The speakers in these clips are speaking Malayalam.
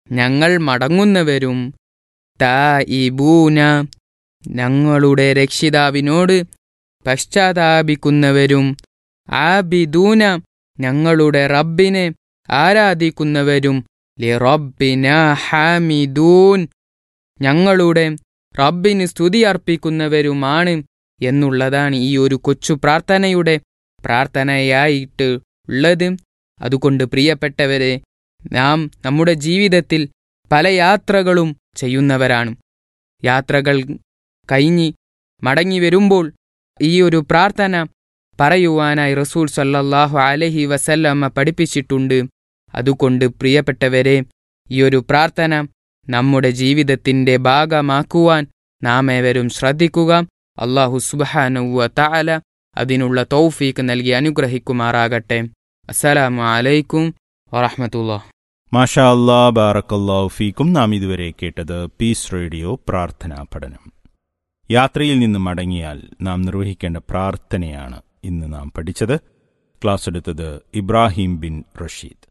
ഞങ്ങൾ മടങ്ങുന്നവരും തായിബൂന ഞങ്ങളുടെ രക്ഷിതാവിനോട് പശ്ചാത്താപിക്കുന്നവരും ആബിദൂന ഞങ്ങളുടെ റബ്ബിനെ ആരാധിക്കുന്നവരും ലിറബ്ബിന ഹാമിദൂൻ ഞങ്ങളുടെ റബ്ബിന് സ്തുതി അർപ്പിക്കുന്നവരുമാണ് എന്നുള്ളതാണ് ഈ ഒരു കൊച്ചു പ്രാർത്ഥനയുടെ പ്രാർത്ഥനയായിട്ട് ഉള്ളത് അതുകൊണ്ട് പ്രിയപ്പെട്ടവരെ നാം നമ്മുടെ ജീവിതത്തിൽ പല യാത്രകളും ചെയ്യുന്നവരാണ് യാത്രകൾ കഴിഞ്ഞ് മടങ്ങി വരുമ്പോൾ ഈ ഒരു പ്രാർത്ഥന പറയുവാനായി റസൂൽ സല്ലല്ലാഹു അലഹി വസല്ലമ്മ പഠിപ്പിച്ചിട്ടുണ്ട് അതുകൊണ്ട് പ്രിയപ്പെട്ടവരെ ഈ ഒരു പ്രാർത്ഥന നമ്മുടെ ജീവിതത്തിൻ്റെ ഭാഗമാക്കുവാൻ നാം ഏവരും ശ്രദ്ധിക്കുക അള്ളാഹു സുബാനുവ താല അതിനുള്ള തൗഫീക്ക് നൽകി അനുഗ്രഹിക്കുമാറാകട്ടെ അസ്സലാമു അലൈക്കും വറഹമത്തുള്ള മാഷാ അല്ലാ ബാറക്കല്ലാഹു ഫീക്കും നാം ഇതുവരെ കേട്ടത് പീസ് റേഡിയോ പ്രാർത്ഥനാ പഠനം യാത്രയിൽ നിന്ന് മടങ്ങിയാൽ നാം നിർവഹിക്കേണ്ട പ്രാർത്ഥനയാണ് ഇന്ന് നാം പഠിച്ചത് ക്ലാസ് എടുത്തത് ഇബ്രാഹിം ബിൻ റഷീദ്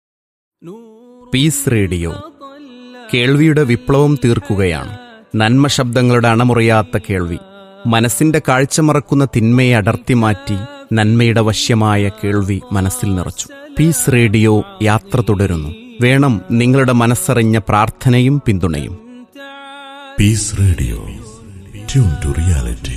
പീസ് റേഡിയോ കേൾവിയുടെ വിപ്ലവം തീർക്കുകയാണ് നന്മ ശബ്ദങ്ങളുടെ അണമുറിയാത്ത കേൾവി മനസ്സിന്റെ കാഴ്ച മറക്കുന്ന തിന്മയെ അടർത്തി മാറ്റി നന്മയുടെ വശ്യമായ കേൾവി മനസ്സിൽ നിറച്ചു പീസ് റേഡിയോ യാത്ര തുടരുന്നു വേണം നിങ്ങളുടെ മനസ്സറിഞ്ഞ പ്രാർത്ഥനയും പിന്തുണയും Peace Radio tune to reality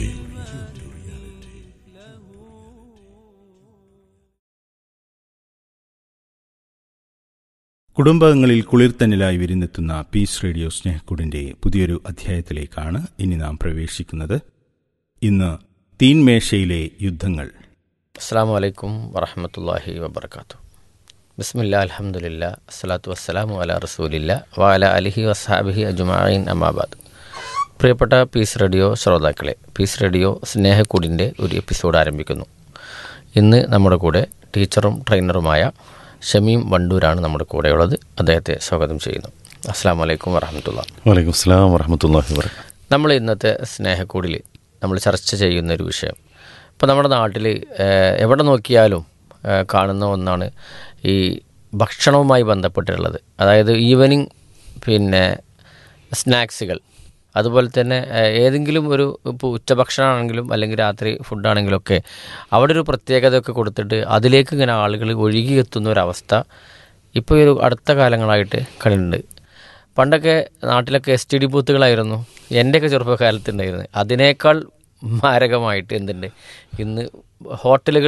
കുടുംബങ്ങളിൽ കുളിർത്തന്നിലായി വിരുന്നെത്തുന്ന പീസ് റേഡിയോ സ്നേഹക്കൂടിന്റെ പുതിയൊരു അധ്യായത്തിലേക്കാണ് ഇനി നാം പ്രവേശിക്കുന്നത് ഇന്ന് തീൻമേശയിലെ യുദ്ധങ്ങൾ അസ്സാം വലൈക്കും വറഹമത്തല്ലാഹി വബർക്കാത്തു ബിസ്മില്ല അലഹമുല്ല അസ്സലാത്തു വസ്സലാമു അല റസൂലില്ല വാല അലിഹി വസ്ഹാബിഹി അജുമായിൻ അമാബാദ് പ്രിയപ്പെട്ട പീസ് റേഡിയോ ശ്രോതാക്കളെ പീസ് റേഡിയോ സ്നേഹക്കൂടിൻ്റെ ഒരു എപ്പിസോഡ് ആരംഭിക്കുന്നു ഇന്ന് നമ്മുടെ കൂടെ ടീച്ചറും ട്രെയിനറുമായ ഷമീം വണ്ടൂരാണ് നമ്മുടെ കൂടെയുള്ളത് അദ്ദേഹത്തെ സ്വാഗതം ചെയ്യുന്നു അസ്സാം വലൈക്കും വറഹമത്തുള്ള വലൈക്കും സ്ലാം വറഹമത്തല്ലാഹി വബറകാതുഹു നമ്മൾ ഇന്നത്തെ സ്നേഹക്കൂടിൽ നമ്മൾ ചർച്ച ചെയ്യുന്ന ഒരു വിഷയം ഇപ്പോൾ നമ്മുടെ നാട്ടിൽ എവിടെ നോക്കിയാലും ഏഹ്, കാണുന്ന ഒന്നാണ് ഈ ഭക്ഷണവുമായി ബന്ധപ്പെട്ടിട്ടുള്ളത് അതായത് ഈവനിങ് പിന്നെ സ്നാക്സുകൾ അതുപോലെ തന്നെ ഏഹ്, ഏതെങ്കിലും ഒരു ഇപ്പോൾ ഉച്ചഭക്ഷണമാണെങ്കിലും അല്ലെങ്കിൽ രാത്രി ഫുഡാണെങ്കിലും ഒക്കെ അവിടെ ഒരു പ്രത്യേകതയൊക്കെ കൊടുത്തിട്ട് അതിലേക്ക് ഇങ്ങനെ ആളുകൾ ഒഴുകിയെത്തുന്ന ഒരവസ്ഥ ഇപ്പോൾ ഈ ഒരു അടുത്ത കാലങ്ങളായിട്ട് കണ്ടിട്ടുണ്ട് പണ്ടൊക്കെ നാട്ടിലൊക്കെ എസ് ടി ഡി ബൂത്തുകളായിരുന്നു എൻ്റെയൊക്കെ ചെറുപ്പകാലത്ത് ഉണ്ടായിരുന്നത് അതിനേക്കാൾ മാരകമായിട്ട് എന്തുണ്ട് ഇന്ന് ഹോട്ടലുകൾ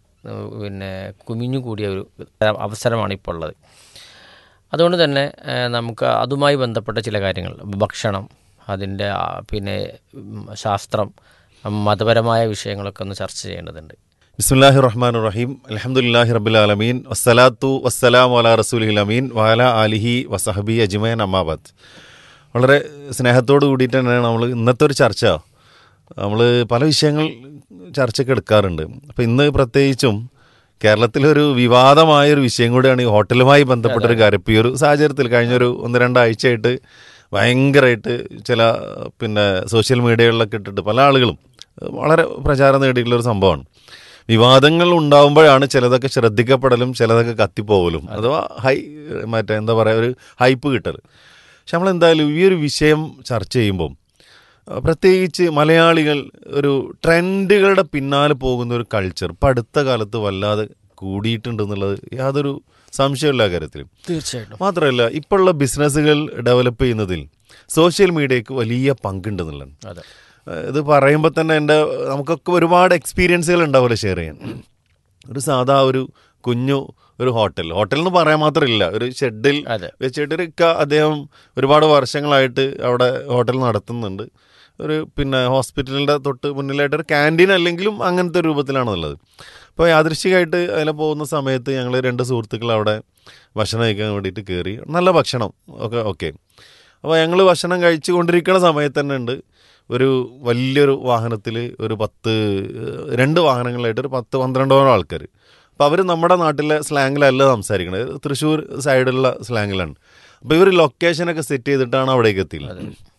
പിന്നെ കുമിഞ്ഞു കൂടിയ ഒരു അവസരമാണ് ഇപ്പോൾ ഉള്ളത് അതുകൊണ്ട് തന്നെ ഏഹ്, നമുക്ക് അതുമായി ബന്ധപ്പെട്ട ചില കാര്യങ്ങൾ ഭക്ഷണം അതിൻ്റെ ആ, പിന്നെ ഉം, ശാസ്ത്രം മതപരമായ വിഷയങ്ങളൊക്കെ ഒന്ന് ചർച്ച ചെയ്യേണ്ടതുണ്ട് ബിസ്മില്ലാഹി റഹ്മാൻ റഹീം അലഹമുല്ലാഹി റബ്ബിൽ ആലമീൻ വസ്സലാത്തു വസ്സലാം അല റസൂലിൽ അമീൻ വാല അലിഹി വസഹബി അജ്മൈൻ അമ്മാബാദ് വളരെ സ്നേഹത്തോട് കൂടിയിട്ട് തന്നെയാണ് നമ്മൾ ഇന്നത്തെ ഒരു ചർച്ച നമ്മൾ പല വിഷയങ്ങൾ ചർച്ചയ്ക്ക് എടുക്കാറുണ്ട് അപ്പോൾ ഇന്ന് പ്രത്യേകിച്ചും കേരളത്തിലൊരു വിവാദമായൊരു വിഷയം കൂടിയാണ് ഈ ഹോട്ടലുമായി ബന്ധപ്പെട്ടൊരു കാര്യം ഇപ്പോൾ ഈ ഒരു സാഹചര്യത്തിൽ കഴിഞ്ഞൊരു ഒന്ന് രണ്ടാഴ്ചയായിട്ട് ഭയങ്കരമായിട്ട് ചില പിന്നെ സോഷ്യൽ മീഡിയകളിലൊക്കെ ഇട്ടിട്ട് പല ആളുകളും വളരെ പ്രചാരം നേടിയിട്ടുള്ള ഒരു സംഭവമാണ് വിവാദങ്ങൾ ഉണ്ടാവുമ്പോഴാണ് ചിലതൊക്കെ ശ്രദ്ധിക്കപ്പെടലും ചിലതൊക്കെ കത്തിപ്പോകലും അഥവാ ഹൈ മറ്റേ എന്താ പറയുക ഒരു ഹൈപ്പ് കിട്ടൽ പക്ഷെ നമ്മളെന്തായാലും ഈ ഒരു വിഷയം ചർച്ച ചെയ്യുമ്പം അഹ് പ്രത്യേകിച്ച് മലയാളികൾ ഒരു ട്രെൻഡുകളുടെ പിന്നാലെ പോകുന്ന ഒരു കൾച്ചർ ഇപ്പം അടുത്ത കാലത്ത് വല്ലാതെ കൂടിയിട്ടുണ്ടെന്നുള്ളത് യാതൊരു സംശയമില്ല ആ കാര്യത്തിൽ തീർച്ചയായിട്ടും മാത്രമല്ല ഇപ്പോഴുള്ള ബിസിനസ്സുകൾ ഡെവലപ്പ് ചെയ്യുന്നതിൽ സോഷ്യൽ മീഡിയക്ക് വലിയ പങ്കുണ്ടെന്നുള്ളതാണ് അതെ ഏഹ് ഇത് പറയുമ്പോൾ തന്നെ എൻ്റെ നമുക്കൊക്കെ ഒരുപാട് എക്സ്പീരിയൻസുകൾ ഉണ്ടാവുമല്ലോ ഷെയർ ചെയ്യാൻ ഒരു സാധാ ഒരു കുഞ്ഞു ഒരു ഹോട്ടൽ ഹോട്ടൽ എന്ന് പറയാൻ മാത്രമില്ല ഒരു ഷെഡിൽ അതെ വെച്ചിട്ട് ഒരു ഇക്ക അദ്ദേഹം ഒരുപാട് വർഷങ്ങളായിട്ട് അവിടെ ഹോട്ടൽ നടത്തുന്നുണ്ട് ഒരു പിന്നെ ഹോസ്പിറ്റലിൻ്റെ തൊട്ട് മുന്നിലായിട്ട് ഒരു ക്യാൻറ്റീൻ അല്ലെങ്കിലും അങ്ങനത്തെ രൂപത്തിലാണുള്ളത് അപ്പോൾ യാദൃശികമായിട്ട് അതിൽ പോകുന്ന സമയത്ത് ഞങ്ങൾ രണ്ട് സുഹൃത്തുക്കൾ അവിടെ ഭക്ഷണം കഴിക്കാൻ വേണ്ടിയിട്ട് കയറി നല്ല ഭക്ഷണം ഒക്കെ ഓക്കെ അപ്പോൾ ഞങ്ങൾ ഭക്ഷണം കഴിച്ചു കൊണ്ടിരിക്കുന്ന സമയത്ത് തന്നെ ഉണ്ട് ഒരു വലിയൊരു വാഹനത്തിൽ ഒരു പത്ത് രണ്ട് വാഹനങ്ങളായിട്ട് ഒരു പത്ത് പന്ത്രണ്ടോളം ആൾക്കാർ അപ്പോൾ അവർ നമ്മുടെ നാട്ടിലെ സ്ലാങ്ങിലല്ല സംസാരിക്കണത് തൃശ്ശൂർ സൈഡിലുള്ള സ്ലാങ്ങിലാണ് അപ്പോൾ ഇവർ ലൊക്കേഷനൊക്കെ സെറ്റ് ചെയ്തിട്ടാണ് അവിടേക്ക് എത്തിയത്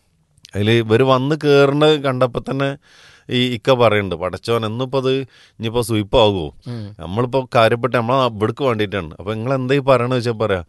അതിൽ ഇവർ വന്ന് കയറുന്നത് കണ്ടപ്പോൾ തന്നെ ഈ ഇക്ക പറയുന്നുണ്ട് പടച്ചോൻ എന്നിപ്പോൾ അത് ഇനിയിപ്പോൾ സ്വീപ്പാകുമോ നമ്മളിപ്പോൾ കാര്യപ്പെട്ട് നമ്മളെ ഇവിടേക്ക് വേണ്ടിയിട്ടാണ് അപ്പോൾ നിങ്ങൾ എന്താ ഈ പറയണമെന്ന് വെച്ചാൽ പറയാം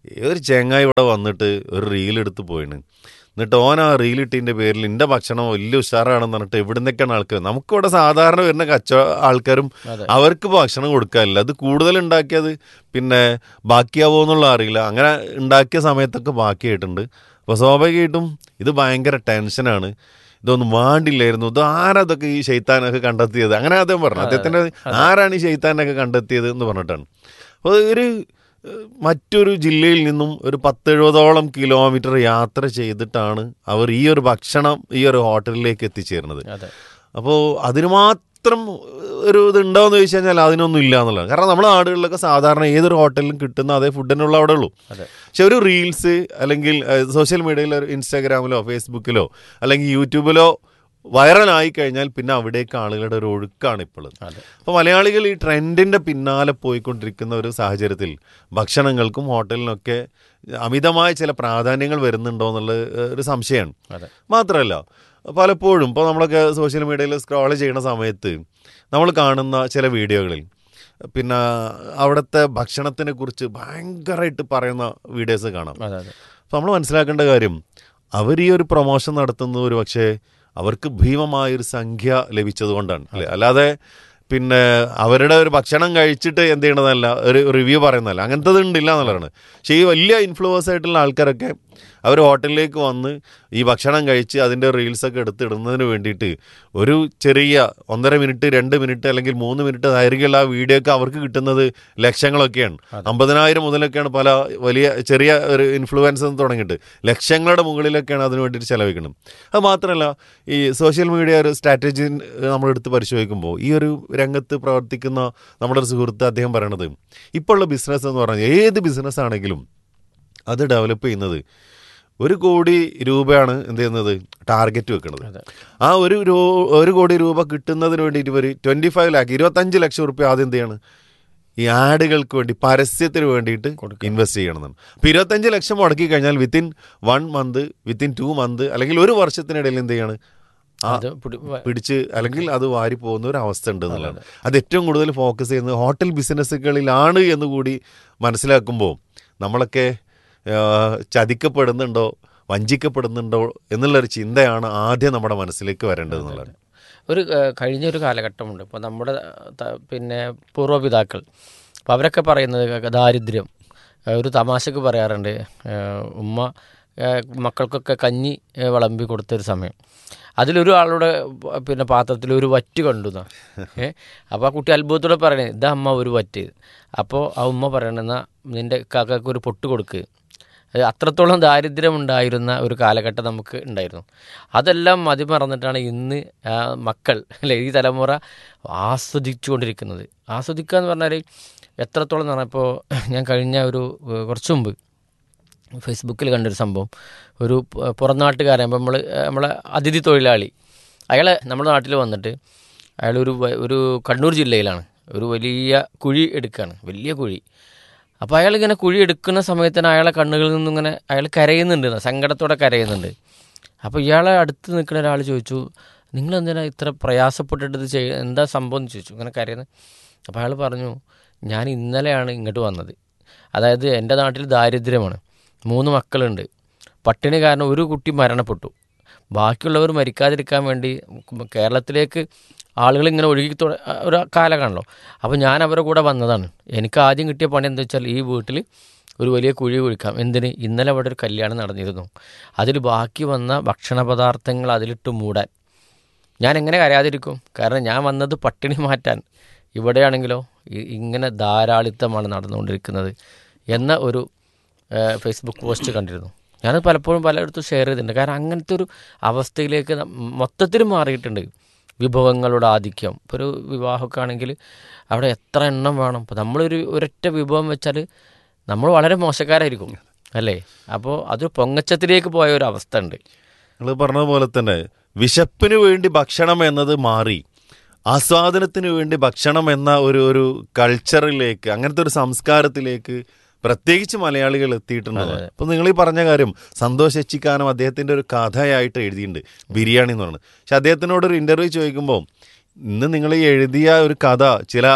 ഒരു ചെങ്ങായി ഇവിടെ വന്നിട്ട് ഒരു റീലെടുത്ത് പോയിണ് എന്നിട്ട് ഓൻ ആ റീലിട്ടിൻ്റെ പേരിൽ എൻ്റെ ഭക്ഷണം വലിയ ഉഷാറാണെന്ന് പറഞ്ഞിട്ട് എവിടെ നിന്നൊക്കെയാണ് ആൾക്കാർ നമുക്കിവിടെ സാധാരണ വരുന്ന കച്ച ആൾക്കാരും അതെ. അവർക്ക് ഭക്ഷണം കൊടുക്കാനില്ല അത് കൂടുതൽ ഉണ്ടാക്കിയത് പിന്നെ ബാക്കിയാവോ എന്നുള്ള അറിയില്ല അങ്ങനെ ഉണ്ടാക്കിയ സമയത്തൊക്കെ ബാക്കിയായിട്ടുണ്ട് അപ്പോൾ സ്വാഭാവികമായിട്ടും ഇത് ഭയങ്കര ടെൻഷനാണ് ഇതൊന്നും വേണ്ടില്ലായിരുന്നു ഇത് ആരാ ഇതൊക്കെ ഈ ഷെയ്ത്താനൊക്കെ കണ്ടെത്തിയത് അങ്ങനെ അദ്ദേഹം പറഞ്ഞു അദ്ദേഹത്തിൻ്റെ ആരാണ് ഈ ഷെയ്ത്താനൊക്കെ കണ്ടെത്തിയത് എന്ന് പറഞ്ഞിട്ടാണ് അപ്പോൾ ഒരു ഏഹ്, മറ്റൊരു ജില്ലയിൽ നിന്നും ഒരു പത്തെഴുപതോളം കിലോമീറ്റർ യാത്ര ചെയ്തിട്ടാണ് അവർ ഈ ഒരു ഭക്ഷണം ഈ ഒരു ഹോട്ടലിലേക്ക് എത്തിച്ചേരുന്നത് അതെ അപ്പോൾ അതിന് മാത്രം ഒരു ഇത് ഉണ്ടാവുമെന്ന് ചോദിച്ചു കഴിഞ്ഞാൽ അതിനൊന്നും ഇല്ല എന്നുള്ളതാണ് കാരണം നമ്മുടെ നാടുകളിലൊക്കെ സാധാരണ ഏതൊരു ഹോട്ടലിലും കിട്ടുന്ന അതേ ഫുഡ് തന്നെയുള്ള അവിടെ ഉള്ളൂ അതെ പക്ഷെ ഒരു റീൽസ് അല്ലെങ്കിൽ സോഷ്യൽ മീഡിയയിലോ ഇൻസ്റ്റാഗ്രാമിലോ ഫേസ്ബുക്കിലോ അല്ലെങ്കിൽ യൂട്യൂബിലോ വൈറലായി കഴിഞ്ഞാൽ പിന്നെ അവിടേക്ക് ആളുകളുടെ ഒരു ഒഴുക്കാണ് ഇപ്പോൾ അതെ അപ്പോൾ മലയാളികൾ ഈ ട്രെൻഡിൻ്റെ പിന്നാലെ പോയിക്കൊണ്ടിരിക്കുന്ന ഒരു സാഹചര്യത്തിൽ ഭക്ഷണങ്ങൾക്കും ഹോട്ടലിനൊക്കെ അമിതമായ ചില പ്രാധാന്യങ്ങൾ വരുന്നുണ്ടോ എന്നുള്ള ഏഹ്, ഒരു സംശയമാണ് അതെ മാത്രമല്ല പലപ്പോഴും ഇപ്പോൾ നമ്മളൊക്കെ സോഷ്യൽ മീഡിയയിൽ സ്ക്രോൾ ചെയ്യുന്ന സമയത്ത് നമ്മൾ കാണുന്ന ചില വീഡിയോകളിൽ പിന്നെ അവിടുത്തെ ഭക്ഷണത്തിനെ കുറിച്ച് ഭയങ്കരമായിട്ട് പറയുന്ന വീഡിയോസ് കാണാം അതെ അതെ അപ്പോൾ നമ്മൾ മനസ്സിലാക്കേണ്ട കാര്യം അവർ ഈ ഒരു പ്രൊമോഷൻ നടത്തുന്നത് ഒരു പക്ഷേ അവർക്ക് ഭീമമായൊരു സംഖ്യ ലഭിച്ചതുകൊണ്ടാണ് അല്ലേ അല്ലാതെ പിന്നെ അവരുടെ ഒരു ഭക്ഷണം കഴിച്ചിട്ട് എന്ത് ചെയ്യണതല്ല ഒരു റിവ്യൂ പറയുന്നതല്ല അങ്ങനത്തെ ഉണ്ടില്ല എന്നുള്ളതാണ് പക്ഷേ ഈ വലിയ ഇൻഫ്ലുവൻസ് ആയിട്ടുള്ള ആൾക്കാരൊക്കെ അവർ ഹോട്ടലിലേക്ക് വന്ന് ഈ ഭക്ഷണം കഴിച്ച് അതിൻ്റെ റീൽസൊക്കെ എടുത്തിടുന്നതിന് വേണ്ടിയിട്ട് ഒരു ചെറിയ ഒന്നര മിനിറ്റ് രണ്ട് മിനിറ്റ് അല്ലെങ്കിൽ മൂന്ന് മിനിറ്റ് ദൈർഘ്യമുള്ള ആ വീഡിയോ ഒക്കെ അവർക്ക് കിട്ടുന്നത് ലക്ഷങ്ങളൊക്കെയാണ് അമ്പതിനായിരം മുതലൊക്കെയാണ് പല വലിയ ചെറിയ ഒരു ഇൻഫ്ലുവൻസ് തുടങ്ങിയിട്ട് ലക്ഷങ്ങളുടെ മുകളിലൊക്കെയാണ് അതിന് വേണ്ടിയിട്ട് ചെലവഴിക്കുന്നത് അത് മാത്രമല്ല ഈ സോഷ്യൽ മീഡിയ ഒരു സ്ട്രാറ്റജി നമ്മളെടുത്ത് പരിശോധിക്കുമ്പോൾ ഈ ഒരു രംഗത്ത് പ്രവർത്തിക്കുന്ന നമ്മുടെ ഒരു സുഹൃത്ത് അദ്ദേഹം പറയണത് ഇപ്പോൾ ഉള്ള ബിസിനസ് എന്ന് പറഞ്ഞാൽ ഏത് ബിസിനസ് ആണെങ്കിലും അത് ഡെവലപ്പ് ചെയ്യുന്നത് ഒരു കോടി രൂപയാണ് എന്ത് ചെയ്യുന്നത് ടാർഗറ്റ് വെക്കുന്നത് ആ ഒരു രൂ ഒരു കോടി രൂപ കിട്ടുന്നതിന് വേണ്ടിയിട്ട് ഇവർ ട്വൻറ്റി ഫൈവ് ലാക്ക് ഇരുപത്തഞ്ച് ലക്ഷം റുപ്യ ആദ്യം എന്ത് ചെയ്യാണ് ഈ ആഡുകൾക്ക് വേണ്ടി പരസ്യത്തിന് വേണ്ടിയിട്ട് ഇൻവെസ്റ്റ് ചെയ്യണമെന്നാണ് അപ്പോൾ ഇരുപത്തഞ്ച് ലക്ഷം മുടക്കി കഴിഞ്ഞാൽ within one month within two month അല്ലെങ്കിൽ ഒരു വർഷത്തിനിടയിൽ എന്ത് ചെയ്യാണ് ആ അത് പിടി- വ- പിടിച്ച് അല്ലെങ്കിൽ അത് വാരി പോകുന്ന ഒരു അവസ്ഥ ഉണ്ട് എന്നുള്ളതാണ് അത് ഏറ്റവും കൂടുതൽ ഫോക്കസ് ചെയ്യുന്നത് ഹോട്ടൽ ബിസിനസ്സുകളിലാണ് എന്ന് കൂടി മനസ്സിലാക്കുമ്പോൾ നമ്മളൊക്കെ ആ, ചതിക്കപ്പെടുന്നുണ്ടോ വഞ്ചിക്കപ്പെടുന്നുണ്ടോ എന്നുള്ളൊരു ചിന്തയാണ് ആദ്യം നമ്മുടെ മനസ്സിലേക്ക് വരേണ്ടത് എന്നുള്ളത് ഒരു ഏഹ്, കഴിഞ്ഞൊരു കാലഘട്ടമുണ്ട് ഇപ്പോൾ നമ്മുടെ ത- പിന്നെ പൂർവ്വപിതാക്കൾ അപ്പോൾ അവരൊക്കെ പറയുന്നത് ക- ദാരിദ്ര്യം ഏഹ്, ഒരു തമാശക്ക് പറയാറുണ്ട് ഏഹ്, ഉമ്മ ഏഹ്, മക്കൾക്കൊക്കെ കഞ്ഞി ഏഹ്, വിളമ്പി കൊടുത്തൊരു സമയം അതിലൊരു ആളുടെ പ- പിന്നെ പാത്രത്തിൽ ഒരു വറ്റ് കണ്ടു എന്നാ ഏ അപ്പോൾ ആ കുട്ടി അത്ഭുതത്തോടെ പറയണേ ഇതാ അമ്മ ഒരു വറ്റ് അപ്പോൾ ആ ഉമ്മ പറയണെന്നാ നിൻ്റെ കാക്കക്ക് ഒരു പൊട്ട് കൊടുക്ക് അത് അത്രത്തോളം ദാരിദ്ര്യമുണ്ടായിരുന്ന ഒരു കാലഘട്ടം നമുക്ക് ഉണ്ടായിരുന്നു അതെല്ലാം മതി മറന്നിട്ടാണ് ഇന്ന് ആ മക്കൾ അല്ലെ ഈ തലമുറ ആസ്വദിച്ചു കൊണ്ടിരിക്കുന്നത് ആസ്വദിക്കുക എന്ന് പറഞ്ഞാൽ എത്രത്തോളം എന്ന് പറഞ്ഞാൽ ഇപ്പോൾ ഞാൻ കഴിഞ്ഞ ഒരു ഏഹ്, കുറച്ച് മുമ്പ് ഫേസ്ബുക്കിൽ കണ്ടൊരു സംഭവം ഒരു പ- പുറം നാട്ടുകാരൻ അപ്പം നമ്മൾ നമ്മളെ അതിഥി തൊഴിലാളി അയാൾ നമ്മുടെ നാട്ടിൽ വന്നിട്ട് അയാൾ ഒരു വ- ഒരു കണ്ണൂർ ജില്ലയിലാണ് ഒരു വലിയ കുഴി എടുക്കുകയാണ് വലിയ കുഴി അപ്പോൾ അയാൾ ഇങ്ങനെ കുഴി എടുക്കുന്ന സമയത്തിന് അയാളെ കണ്ണുകളിൽ നിന്നും ഇങ്ങനെ അയാൾ കരയുന്നുണ്ട് സങ്കടത്തോടെ കരയുന്നുണ്ട് അപ്പോൾ ഇയാളെ അടുത്ത് നിൽക്കുന്ന ഒരാൾ ചോദിച്ചു നിങ്ങൾ എന്തിനാ ഇത്ര പ്രയാസപ്പെട്ടിട്ട് ഇത് ചെയ്യുക എന്താ സംഭവം എന്ന് ചോദിച്ചു ഇങ്ങനെ കരയുന്നത് അപ്പോൾ അയാൾ പറഞ്ഞു ഞാൻ ഇന്നലെയാണ് ഇങ്ങോട്ട് വന്നത് അതായത് എൻ്റെ നാട്ടിൽ ദാരിദ്ര്യമാണ് മൂന്ന് മക്കളുണ്ട് പട്ടിണി കാരണം ഒരു കുട്ടി മരണപ്പെട്ടു ബാക്കിയുള്ളവർ മരിക്കാതിരിക്കാൻ വേണ്ടി കേരളത്തിലേക്ക് ആളുകൾ ഇങ്ങനെ ഒഴുകി തുട- ഒരു കാലമാണല്ലോ അപ്പോൾ ഞാൻ അവരുടെ കൂടെ വന്നതാണ് എനിക്ക് ആദ്യം കിട്ടിയ പണി എന്താ വെച്ചാൽ ഈ വീട്ടിൽ ഒരു വലിയ കുഴി കുഴിക്കാം എന്തിന് ഇന്നലെ അവിടെ ഒരു കല്യാണം നടന്നിരുന്നു അതിൽ ബാക്കി വന്ന ഭക്ഷണ പദാർത്ഥങ്ങൾ അതിലിട്ട് മൂടാൻ ഞാൻ എങ്ങനെ കരയാതിരിക്കും കാരണം ഞാൻ വന്നത് പട്ടിണി മാറ്റാൻ ഇവിടെയാണെങ്കിലോ ഇ- ഇങ്ങനെ ധാരാളിത്തമാണ് നടന്നുകൊണ്ടിരിക്കുന്നത് എന്ന ഒരു ഏഹ്, ഫേസ്ബുക്ക് പോസ്റ്റ് കണ്ടിരുന്നു ഞാനത് പലപ്പോഴും പലയിടത്തും ഷെയർ ചെയ്തിട്ടുണ്ട് കാരണം അങ്ങനത്തെ ഒരു അവസ്ഥയിലേക്ക് ന- മൊത്തത്തിൽ മാറിയിട്ടുണ്ട് വിഭവങ്ങളുടെ ആധിക്യം ഇപ്പോൾ ഒരു വിവാഹമൊക്കെ ആണെങ്കിൽ അവിടെ എത്ര എണ്ണം വേണം ഇപ്പോൾ നമ്മളൊരു ഒരൊറ്റ വിഭവം വെച്ചാൽ നമ്മൾ വളരെ മോശക്കാരായിരിക്കും അല്ലേ അപ്പോൾ അത് പൊങ്ങച്ചത്തിലേക്ക് പോയ ഒരു അവസ്ഥ ഉണ്ട് നിങ്ങൾ പറഞ്ഞതുപോലെ തന്നെ വിശപ്പിന് വേണ്ടി ഭക്ഷണം എന്നത് മാറി ആസ്വാദനത്തിന് വേണ്ടി ഭക്ഷണം എന്ന ഒരു ഒരു കൾച്ചറിലേക്ക് അങ്ങനത്തെ ഒരു സംസ്കാരത്തിലേക്ക് പ്രത്യേകിച്ച് മലയാളികൾ എത്തിയിട്ടുണ്ട് അപ്പൊ നിങ്ങൾ ഈ പറഞ്ഞ കാര്യം സന്തോഷ് എച്ചിക്കാനം അദ്ദേഹത്തിന്റെ ഒരു കഥയായിട്ട് എഴുതിയിട്ടുണ്ട് ബിരിയാണി എന്ന് പറയുന്നത് പക്ഷെ അദ്ദേഹത്തിനോട് ഒരു ഇന്റർവ്യൂ ചോദിക്കുമ്പോൾ ഇന്ന് നിങ്ങൾ ഈ എഴുതിയ ഒരു കഥ ചില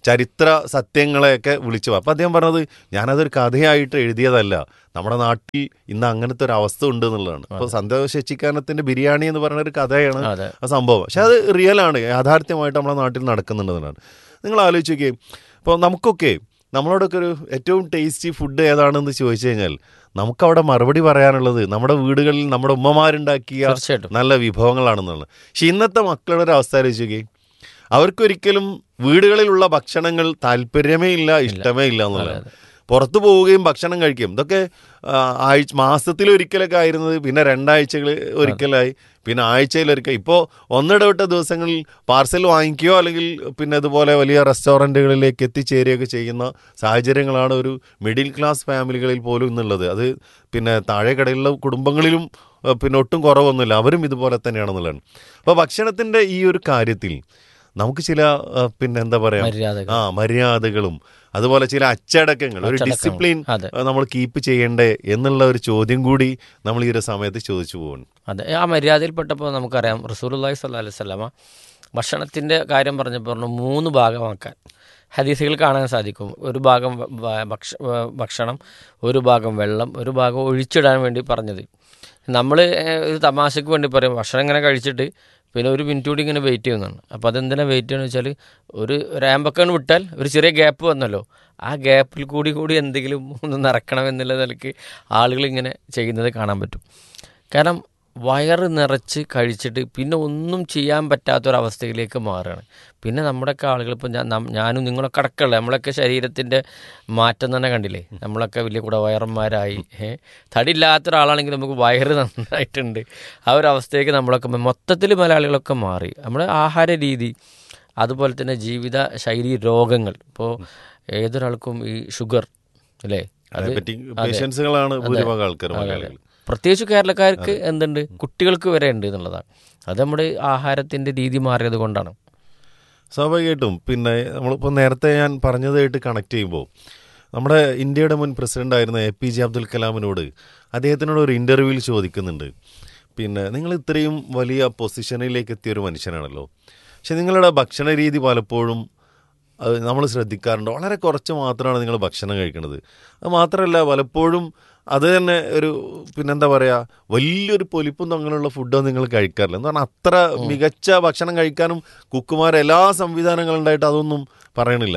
ചരിത്ര സത്യങ്ങളെയൊക്കെ വിളിച്ചു അപ്പം അദ്ദേഹം പറഞ്ഞത് ഞാനതൊരു കഥയായിട്ട് എഴുതിയതല്ല നമ്മുടെ നാട്ടിൽ ഇന്ന് അങ്ങനത്തെ ഒരു അവസ്ഥ ഉണ്ട് എന്നുള്ളതാണ് അപ്പോൾ സന്തോഷ് ശശിക്കാനത്തിന്റെ ബിരിയാണി എന്ന് പറയുന്ന ഒരു കഥയാണ് അതെ ആ സംഭവം പക്ഷെ അത് റിയൽ ആണ് യാഥാർത്ഥ്യമായിട്ട് നമ്മുടെ നാട്ടിൽ നടക്കുന്നുണ്ടെന്നാണ് നിങ്ങൾ ആലോചിച്ച് നോക്കിയേ ഇപ്പോൾ നമുക്കൊക്കെ നമ്മളോടൊക്കെ ഒരു ഏറ്റവും ടേസ്റ്റി ഫുഡ് ഏതാണെന്ന് ചോദിച്ചു കഴിഞ്ഞാൽ നമുക്കവിടെ മറുപടി പറയാനുള്ളത് നമ്മുടെ വീടുകളിൽ നമ്മുടെ ഉമ്മമാരുണ്ടാക്കിയ തീർച്ചയായിട്ടും നല്ല വിഭവങ്ങളാണെന്നുള്ളത് പക്ഷെ ഇന്നത്തെ മക്കളുടെ ഒരു അവസ്ഥ ആലോചിച്ച് നോക്കിയേ അവർക്കൊരിക്കലും വീടുകളിലുള്ള ഭക്ഷണങ്ങൾ താല്പര്യമേ ഇല്ല ഇഷ്ടമേ ഇല്ല എന്നുള്ളത് പുറത്തു പോവുകയും ഭക്ഷണം കഴിക്കുകയും ഇതൊക്കെ ആ, ആഴ്ച മാസത്തിലൊരിക്കലൊക്കെ ആയിരുന്നത് പിന്നെ രണ്ടാഴ്ചകൾ ഒരിക്കലായി പിന്നെ ആഴ്ചയിലൊരിക്കൽ ഇപ്പോൾ ഒന്നിടവിട്ട ദിവസങ്ങളിൽ പാർസൽ വാങ്ങിക്കുകയോ അല്ലെങ്കിൽ പിന്നെ ഇതുപോലെ വലിയ റെസ്റ്റോറൻറ്റുകളിലേക്ക് എത്തിച്ചേരുകയൊക്കെ ചെയ്യുന്ന സാഹചര്യങ്ങളാണ് ഒരു മിഡിൽ ക്ലാസ് ഫാമിലികളിൽ പോലും ഇന്നുള്ളത് അത് പിന്നെ താഴെ കടയിലുള്ള കുടുംബങ്ങളിലും ആ, പിന്നെ ഒട്ടും കുറവൊന്നുമില്ല അവരും ഇതുപോലെ തന്നെയാണെന്നുള്ളതാണ് അപ്പോൾ ഭക്ഷണത്തിൻ്റെ ഈ ഒരു കാര്യത്തിൽ നമുക്ക് ചില ആ, പിന്നെ എന്താ പറയാ മര്യാദകൾ ആ മര്യാദകളും അതുപോലെ ചില അച്ചടക്കങ്ങൾ ഒരു അച്ചടക്കങ്ങൾ. ഡിസിപ്ലിൻ അതെ. നമ്മൾ കീപ്പ് ചെയ്യണ്ടേ എന്നുള്ള ഒരു ചോദ്യം കൂടി നമ്മൾ ഈ ഒരു സമയത്ത് ചോദിച്ചു പോകുന്നു അതെ ആ മര്യാദയിൽപ്പെട്ടപ്പോൾ നമുക്കറിയാം റസൂലുള്ളാഹി സ്വല്ലല്ലാഹി അലൈഹി വസല്ലമ ഭക്ഷണത്തിൻ്റെ കാര്യം പറഞ്ഞപ്പോൾ പറഞ്ഞു മൂന്ന് ഭാഗമാക്കാൻ ഹദീസുകൾ കാണാൻ സാധിക്കും ഒരു ഭാഗം വ- വ- ഭക്ഷ വ- ഭക്ഷണം ഒരു ഭാഗം വെള്ളം ഒരു ഭാഗം ഒഴിച്ചിടാൻ വേണ്ടി പറഞ്ഞത് നമ്മൾ ഒരു തമാശക്ക് വേണ്ടി പറയും ഭക്ഷണം ഇങ്ങനെ കഴിച്ചിട്ട് പിന്നെ ഒരു മിനിറ്റ് കൂടി ഇങ്ങനെ വെയിറ്റ് ചെയ്യുന്നതാണ് അപ്പോൾ അതെന്തിനാണ് വെയിറ്റ് ചെയ്യുന്നത് വെച്ചാൽ ഒരു റാമ്പൊക്കെ വിട്ടാൽ ഒരു ചെറിയ ഗ്യാപ്പ് വന്നല്ലോ ആ ഗ്യാപ്പിൽ കൂടി കൂടി എന്തെങ്കിലും ഒന്ന് നിറക്കണം എന്നുള്ള നിലയ്ക്ക് ആളുകൾ ഇങ്ങനെ ചെയ്യുന്നത് കാണാൻ പറ്റും കാരണം വയറ് നിറച്ച് കഴിച്ചിട്ട് പിന്നെ ഒന്നും ചെയ്യാൻ പറ്റാത്തൊരവസ്ഥയിലേക്ക് മാറുകയാണ് പിന്നെ നമ്മുടെയൊക്കെ ആളുകൾ ഇപ്പം ഞാൻ നം- ഞാനും നിങ്ങളൊക്കെ അടക്കമുള്ള നമ്മളൊക്കെ ശരീരത്തിൻ്റെ മാറ്റം തന്നെ കണ്ടില്ലേ നമ്മളൊക്കെ വലിയ കൂടെ വയറന്മാരായി ഏഹ് തടിയില്ലാത്ത ഒരാളാണെങ്കിൽ നമുക്ക് വയറ് നന്നായിട്ടുണ്ട് ആ ഒരു അവസ്ഥയിലേക്ക് നമ്മളൊക്കെ മൊത്തത്തിൽ മലയാളികളൊക്കെ മാറി നമ്മുടെ ആഹാര രീതി അതുപോലെ തന്നെ ജീവിത ശൈലി രോഗങ്ങൾ ഇപ്പോൾ ഏതൊരാൾക്കും ഈ ഷുഗർ അല്ലേ അത് ഡയബറ്റിക് അതെ. പേഷ്യൻസുകളാണ് അതെ. ഭൂരിഭാഗം ആൾക്കാർ അതെ, അതെ. മലയാളികൾ പ്രത്യേകിച്ച് കേരളക്കാർക്ക് എന്തുണ്ട് കുട്ടികൾക്ക് വരെ ഉണ്ട് എന്നുള്ളതാണ് അത് നമ്മുടെ ആഹാരത്തിന്റെ രീതി മാറിയത് കൊണ്ടാണ് സ്വാഭാവികമായിട്ടും പിന്നെ നമ്മളിപ്പോൾ നേരത്തെ ഞാൻ പറഞ്ഞതായിട്ട് കണക്ട് ചെയ്യുമ്പോൾ നമ്മുടെ ഇന്ത്യയുടെ മുൻ പ്രസിഡന്റ് ആയിരുന്ന എ പി ജെ അബ്ദുൽ കലാമിനോട് അദ്ദേഹത്തിനോട് ഒരു ഇൻ്റർവ്യൂവിൽ ചോദിക്കുന്നുണ്ട് പിന്നെ നിങ്ങൾ ഇത്രയും വലിയ പൊസിഷനിലേക്ക് എത്തിയ ഒരു മനുഷ്യനാണല്ലോ പക്ഷെ നിങ്ങളുടെ ഭക്ഷണ രീതി പലപ്പോഴും അത് നമ്മൾ ശ്രദ്ധിക്കാറുണ്ട് വളരെ കുറച്ച് മാത്രമാണ് നിങ്ങൾ ഭക്ഷണം കഴിക്കുന്നത് അത് മാത്രമല്ല പലപ്പോഴും അത് തന്നെ ഒരു പിന്നെന്താ പറയുക വലിയൊരു പൊലിപ്പും അങ്ങനെയുള്ള ഫുഡോ നിങ്ങൾ കഴിക്കാറില്ല എന്ന് പറഞ്ഞാൽ അത്ര മികച്ച ഭക്ഷണം കഴിക്കാനും കുക്കുമാർ എല്ലാ സംവിധാനങ്ങളും ഉണ്ടായിട്ട് അതൊന്നും പറയണില്ല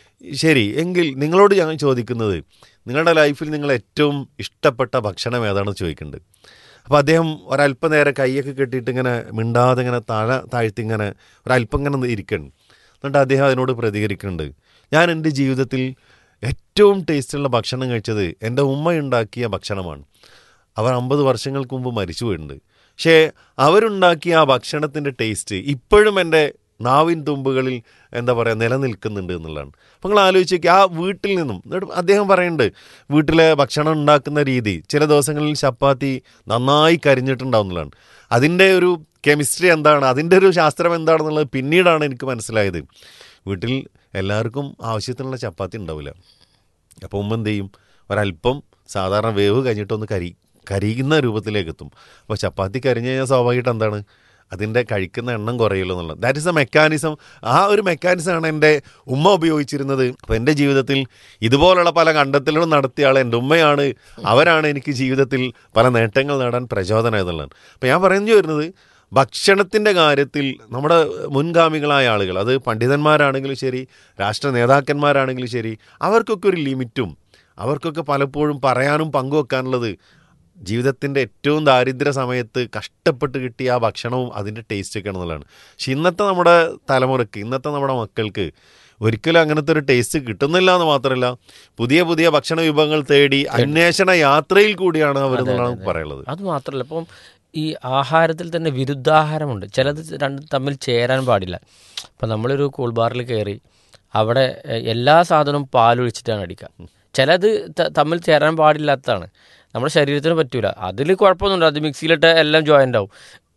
ശരി എങ്കിൽ നിങ്ങളോട് ഞാൻ ചോദിക്കുന്നത് നിങ്ങളുടെ ലൈഫിൽ നിങ്ങൾ ഏറ്റവും ഇഷ്ടപ്പെട്ട ഭക്ഷണം ഏതാണെന്ന് ചോദിക്കുന്നുണ്ട് അപ്പോൾ അദ്ദേഹം ഒരല്പനേരം കൈയൊക്കെ കെട്ടിയിട്ട് ഇങ്ങനെ മിണ്ടാതെ ഇങ്ങനെ തല താഴ്ത്തി ഇങ്ങനെ ഒരല്പം ഇങ്ങനെ ഇരിക്കണം എന്നിട്ട് അദ്ദേഹം അതിനോട് പ്രതികരിക്കുന്നുണ്ട് ഞാൻ എൻ്റെ ജീവിതത്തിൽ ഏറ്റവും ടേസ്റ്റുള്ള ഭക്ഷണം കഴിച്ചത് എൻ്റെ ഉമ്മ ഉണ്ടാക്കിയ ഭക്ഷണമാണ് അവർ അമ്പത് വർഷങ്ങൾക്ക് മുമ്പ് മരിച്ചു പോയിട്ടുണ്ട് പക്ഷേ അവരുണ്ടാക്കിയ ആ ഭക്ഷണത്തിൻ്റെ ടേസ്റ്റ് ഇപ്പോഴും എൻ്റെ നാവിൻ തുമ്പുകളിൽ എന്താ പറയുക നിലനിൽക്കുന്നുണ്ട് എന്നുള്ളതാണ് അപ്പോൾ നിങ്ങൾ ആലോചിച്ച് നോക്കി ആ വീട്ടിൽ നിന്നും എന്നിട്ട് അദ്ദേഹം പറയുന്നുണ്ട് വീട്ടിലെ ഭക്ഷണം ഉണ്ടാക്കുന്ന രീതി ചില ദിവസങ്ങളിൽ ചപ്പാത്തി നന്നായി കരിഞ്ഞിട്ടുണ്ടാവും എന്നുള്ളതാണ് അതിൻ്റെ ഒരു കെമിസ്ട്രി എന്താണ് അതിൻ്റെ ഒരു ശാസ്ത്രം എന്താണെന്നുള്ളത് പിന്നീടാണ് എനിക്ക് മനസ്സിലായത് വീട്ടിൽ എല്ലാവർക്കും ആവശ്യത്തിനുള്ള ചപ്പാത്തി ഉണ്ടാവില്ല അപ്പോൾ ഉമ്മ എന്ത് ചെയ്യും ഒരല്പം സാധാരണ വേവ് കഴിഞ്ഞിട്ടൊന്ന് കരി കരിയുന്ന രൂപത്തിലേക്ക് എത്തും അപ്പോൾ ചപ്പാത്തി കരിഞ്ഞു കഴിഞ്ഞാൽ സ്വാഭാവികമായിട്ട് എന്താണ് അതിൻ്റെ കഴിക്കുന്ന എണ്ണം കുറയുള്ളൂ എന്നുള്ളത് ദാറ്റ് ഇസ് എ മെക്കാനിസം ആ ഒരു മെക്കാനിസമാണ് എൻ്റെ ഉമ്മ ഉപയോഗിച്ചിരുന്നത് അപ്പോൾ എൻ്റെ ജീവിതത്തിൽ ഇതുപോലുള്ള പല കണ്ടെത്തലുകളും നടത്തിയ ആൾ എൻ്റെ ഉമ്മയാണ് അവരാണ് എനിക്ക് ജീവിതത്തിൽ പല നേട്ടങ്ങൾ നേടാൻ പ്രചോദനമായതുള്ളതാണ് അപ്പോൾ ഞാൻ പറഞ്ഞു വരുന്നത് ഭക്ഷണത്തിൻ്റെ കാര്യത്തിൽ നമ്മുടെ മുൻഗാമികളായ ആളുകൾ അത് പണ്ഡിതന്മാരാണെങ്കിലും ശരി രാഷ്ട്ര നേതാക്കന്മാരാണെങ്കിലും ശരി അവർക്കൊക്കെ ഒരു ലിമിറ്റും അവർക്കൊക്കെ പലപ്പോഴും പറയാനും പങ്കുവെക്കാനുള്ളത് ജീവിതത്തിൻ്റെ ഏറ്റവും ദാരിദ്ര്യ സമയത്ത് കഷ്ടപ്പെട്ട് കിട്ടിയ ആ ഭക്ഷണവും അതിൻ്റെ ടേസ്റ്റൊക്കെ ആണെന്നുള്ളതാണ് പക്ഷെ ഇന്നത്തെ നമ്മുടെ തലമുറയ്ക്ക് ഇന്നത്തെ നമ്മുടെ മക്കൾക്ക് ഒരിക്കലും അങ്ങനത്തെ ഒരു ടേസ്റ്റ് കിട്ടുന്നില്ല എന്ന് മാത്രമല്ല പുതിയ പുതിയ ഭക്ഷണ വിഭവങ്ങൾ തേടി അന്വേഷണ യാത്രയിൽ കൂടിയാണ് അവർ എന്നുള്ളതാണ് പറയുള്ളത് അത് മാത്രമല്ല ഇപ്പം ഈ ആഹാരത്തിൽ തന്നെ വിരുദ്ധാഹാരമുണ്ട് ചിലത് രണ്ട് തമ്മിൽ ചേരാൻ പാടില്ല ഇപ്പം നമ്മളൊരു കൂൾ ബാറിൽ കയറി അവിടെ എഹ്, എല്ലാ സാധനവും പാലൊഴിച്ചിട്ടാണ് അടിക്കുക ചിലത് ത- തമ്മിൽ ചേരാൻ പാടില്ലാത്തതാണ് നമ്മുടെ ശരീരത്തിന് പറ്റൂല അതിൽ കുഴപ്പമൊന്നുമില്ല അത് മിക്സിയിലിട്ട് എല്ലാം ജോയിൻ്റ് ആവും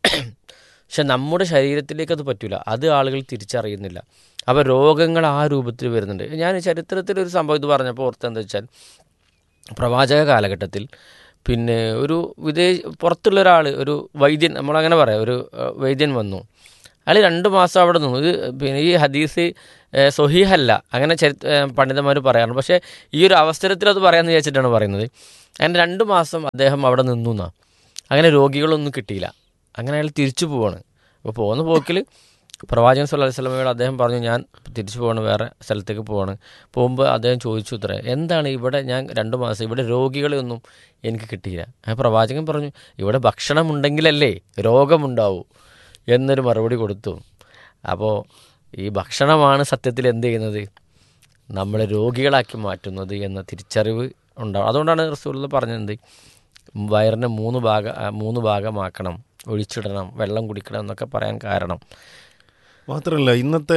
പക്ഷെ നമ്മുടെ ശരീരത്തിലേക്ക് അത് പറ്റൂല അത് ആളുകൾ തിരിച്ചറിയുന്നില്ല അപ്പോൾ രോഗങ്ങൾ ആ രൂപത്തിൽ വരുന്നുണ്ട് ഞാൻ ചരിത്രത്തിൽ ഒരു സംഭവം ഇത് പറഞ്ഞപ്പോൾ ഓർത്തെന്താ വെച്ചാൽ പ്രവാചക കാലഘട്ടത്തിൽ പിന്നെ ഒരു വിദേശ പുറത്തുള്ള ഒരാൾ ഒരു വൈദ്യൻ നമ്മളങ്ങനെ പറയാം ഒരു ഏഹ്, വൈദ്യൻ വന്നു അയാൾ രണ്ട് മാസം അവിടെ നിന്നു ഇത് പിന്നെ ഈ ഹദീസ് ഏഹ്, സ്വഹീഹല്ല അങ്ങനെ ചരി പണ്ഡിതന്മാർ പറയാറുണ്ട് പക്ഷേ ഈ ഒരു അവസരത്തിൽ അത് പറയാമെന്ന് വിചാരിച്ചിട്ടാണ് പറയുന്നത് അങ്ങനെ രണ്ട് മാസം അദ്ദേഹം അവിടെ നിന്നു എന്നാ അങ്ങനെ രോഗികളൊന്നും കിട്ടിയില്ല അങ്ങനെ അയാൾ തിരിച്ചു പോവാണ് അപ്പോൾ പോകുന്ന പോക്കിൽ പ്രവാചകൻ സല്ലല്ലാഹു അലൈഹി വസല്ലമയോട് അദ്ദേഹം പറഞ്ഞു ഞാൻ തിരിച്ചു പോവാണ് വേറെ സ്ഥലത്തേക്ക് പോവാണ് പോകുമ്പോൾ അദ്ദേഹം ചോദിച്ചു ഇത്ര എന്താണ് ഇവിടെ ഞാൻ രണ്ട് മാസം ഇവിടെ രോഗികളെ ഒന്നും എനിക്ക് കിട്ടിയില്ല ആ പ്രവാചകൻ പറഞ്ഞു ഇവിടെ ഭക്ഷണം ഉണ്ടെങ്കിലല്ലേ രോഗമുണ്ടാവൂ എന്നൊരു മറുപടി കൊടുത്തു അപ്പോൾ ഈ ഭക്ഷണമാണ് സത്യത്തിൽ എന്ത് ചെയ്യുന്നത് നമ്മളെ രോഗികളാക്കി മാറ്റുന്നത് എന്ന തിരിച്ചറിവ് ഉണ്ടാവും അതുകൊണ്ടാണ് റസൂൽ പറഞ്ഞത് വയറിനെ മൂന്ന് ഭാഗ ആ, മൂന്ന് ഭാഗമാക്കണം ഒഴിച്ചിടണം വെള്ളം കുടിക്കണം എന്നൊക്കെ പറയാൻ കാരണം മാത്രമല്ല ഇന്നത്തെ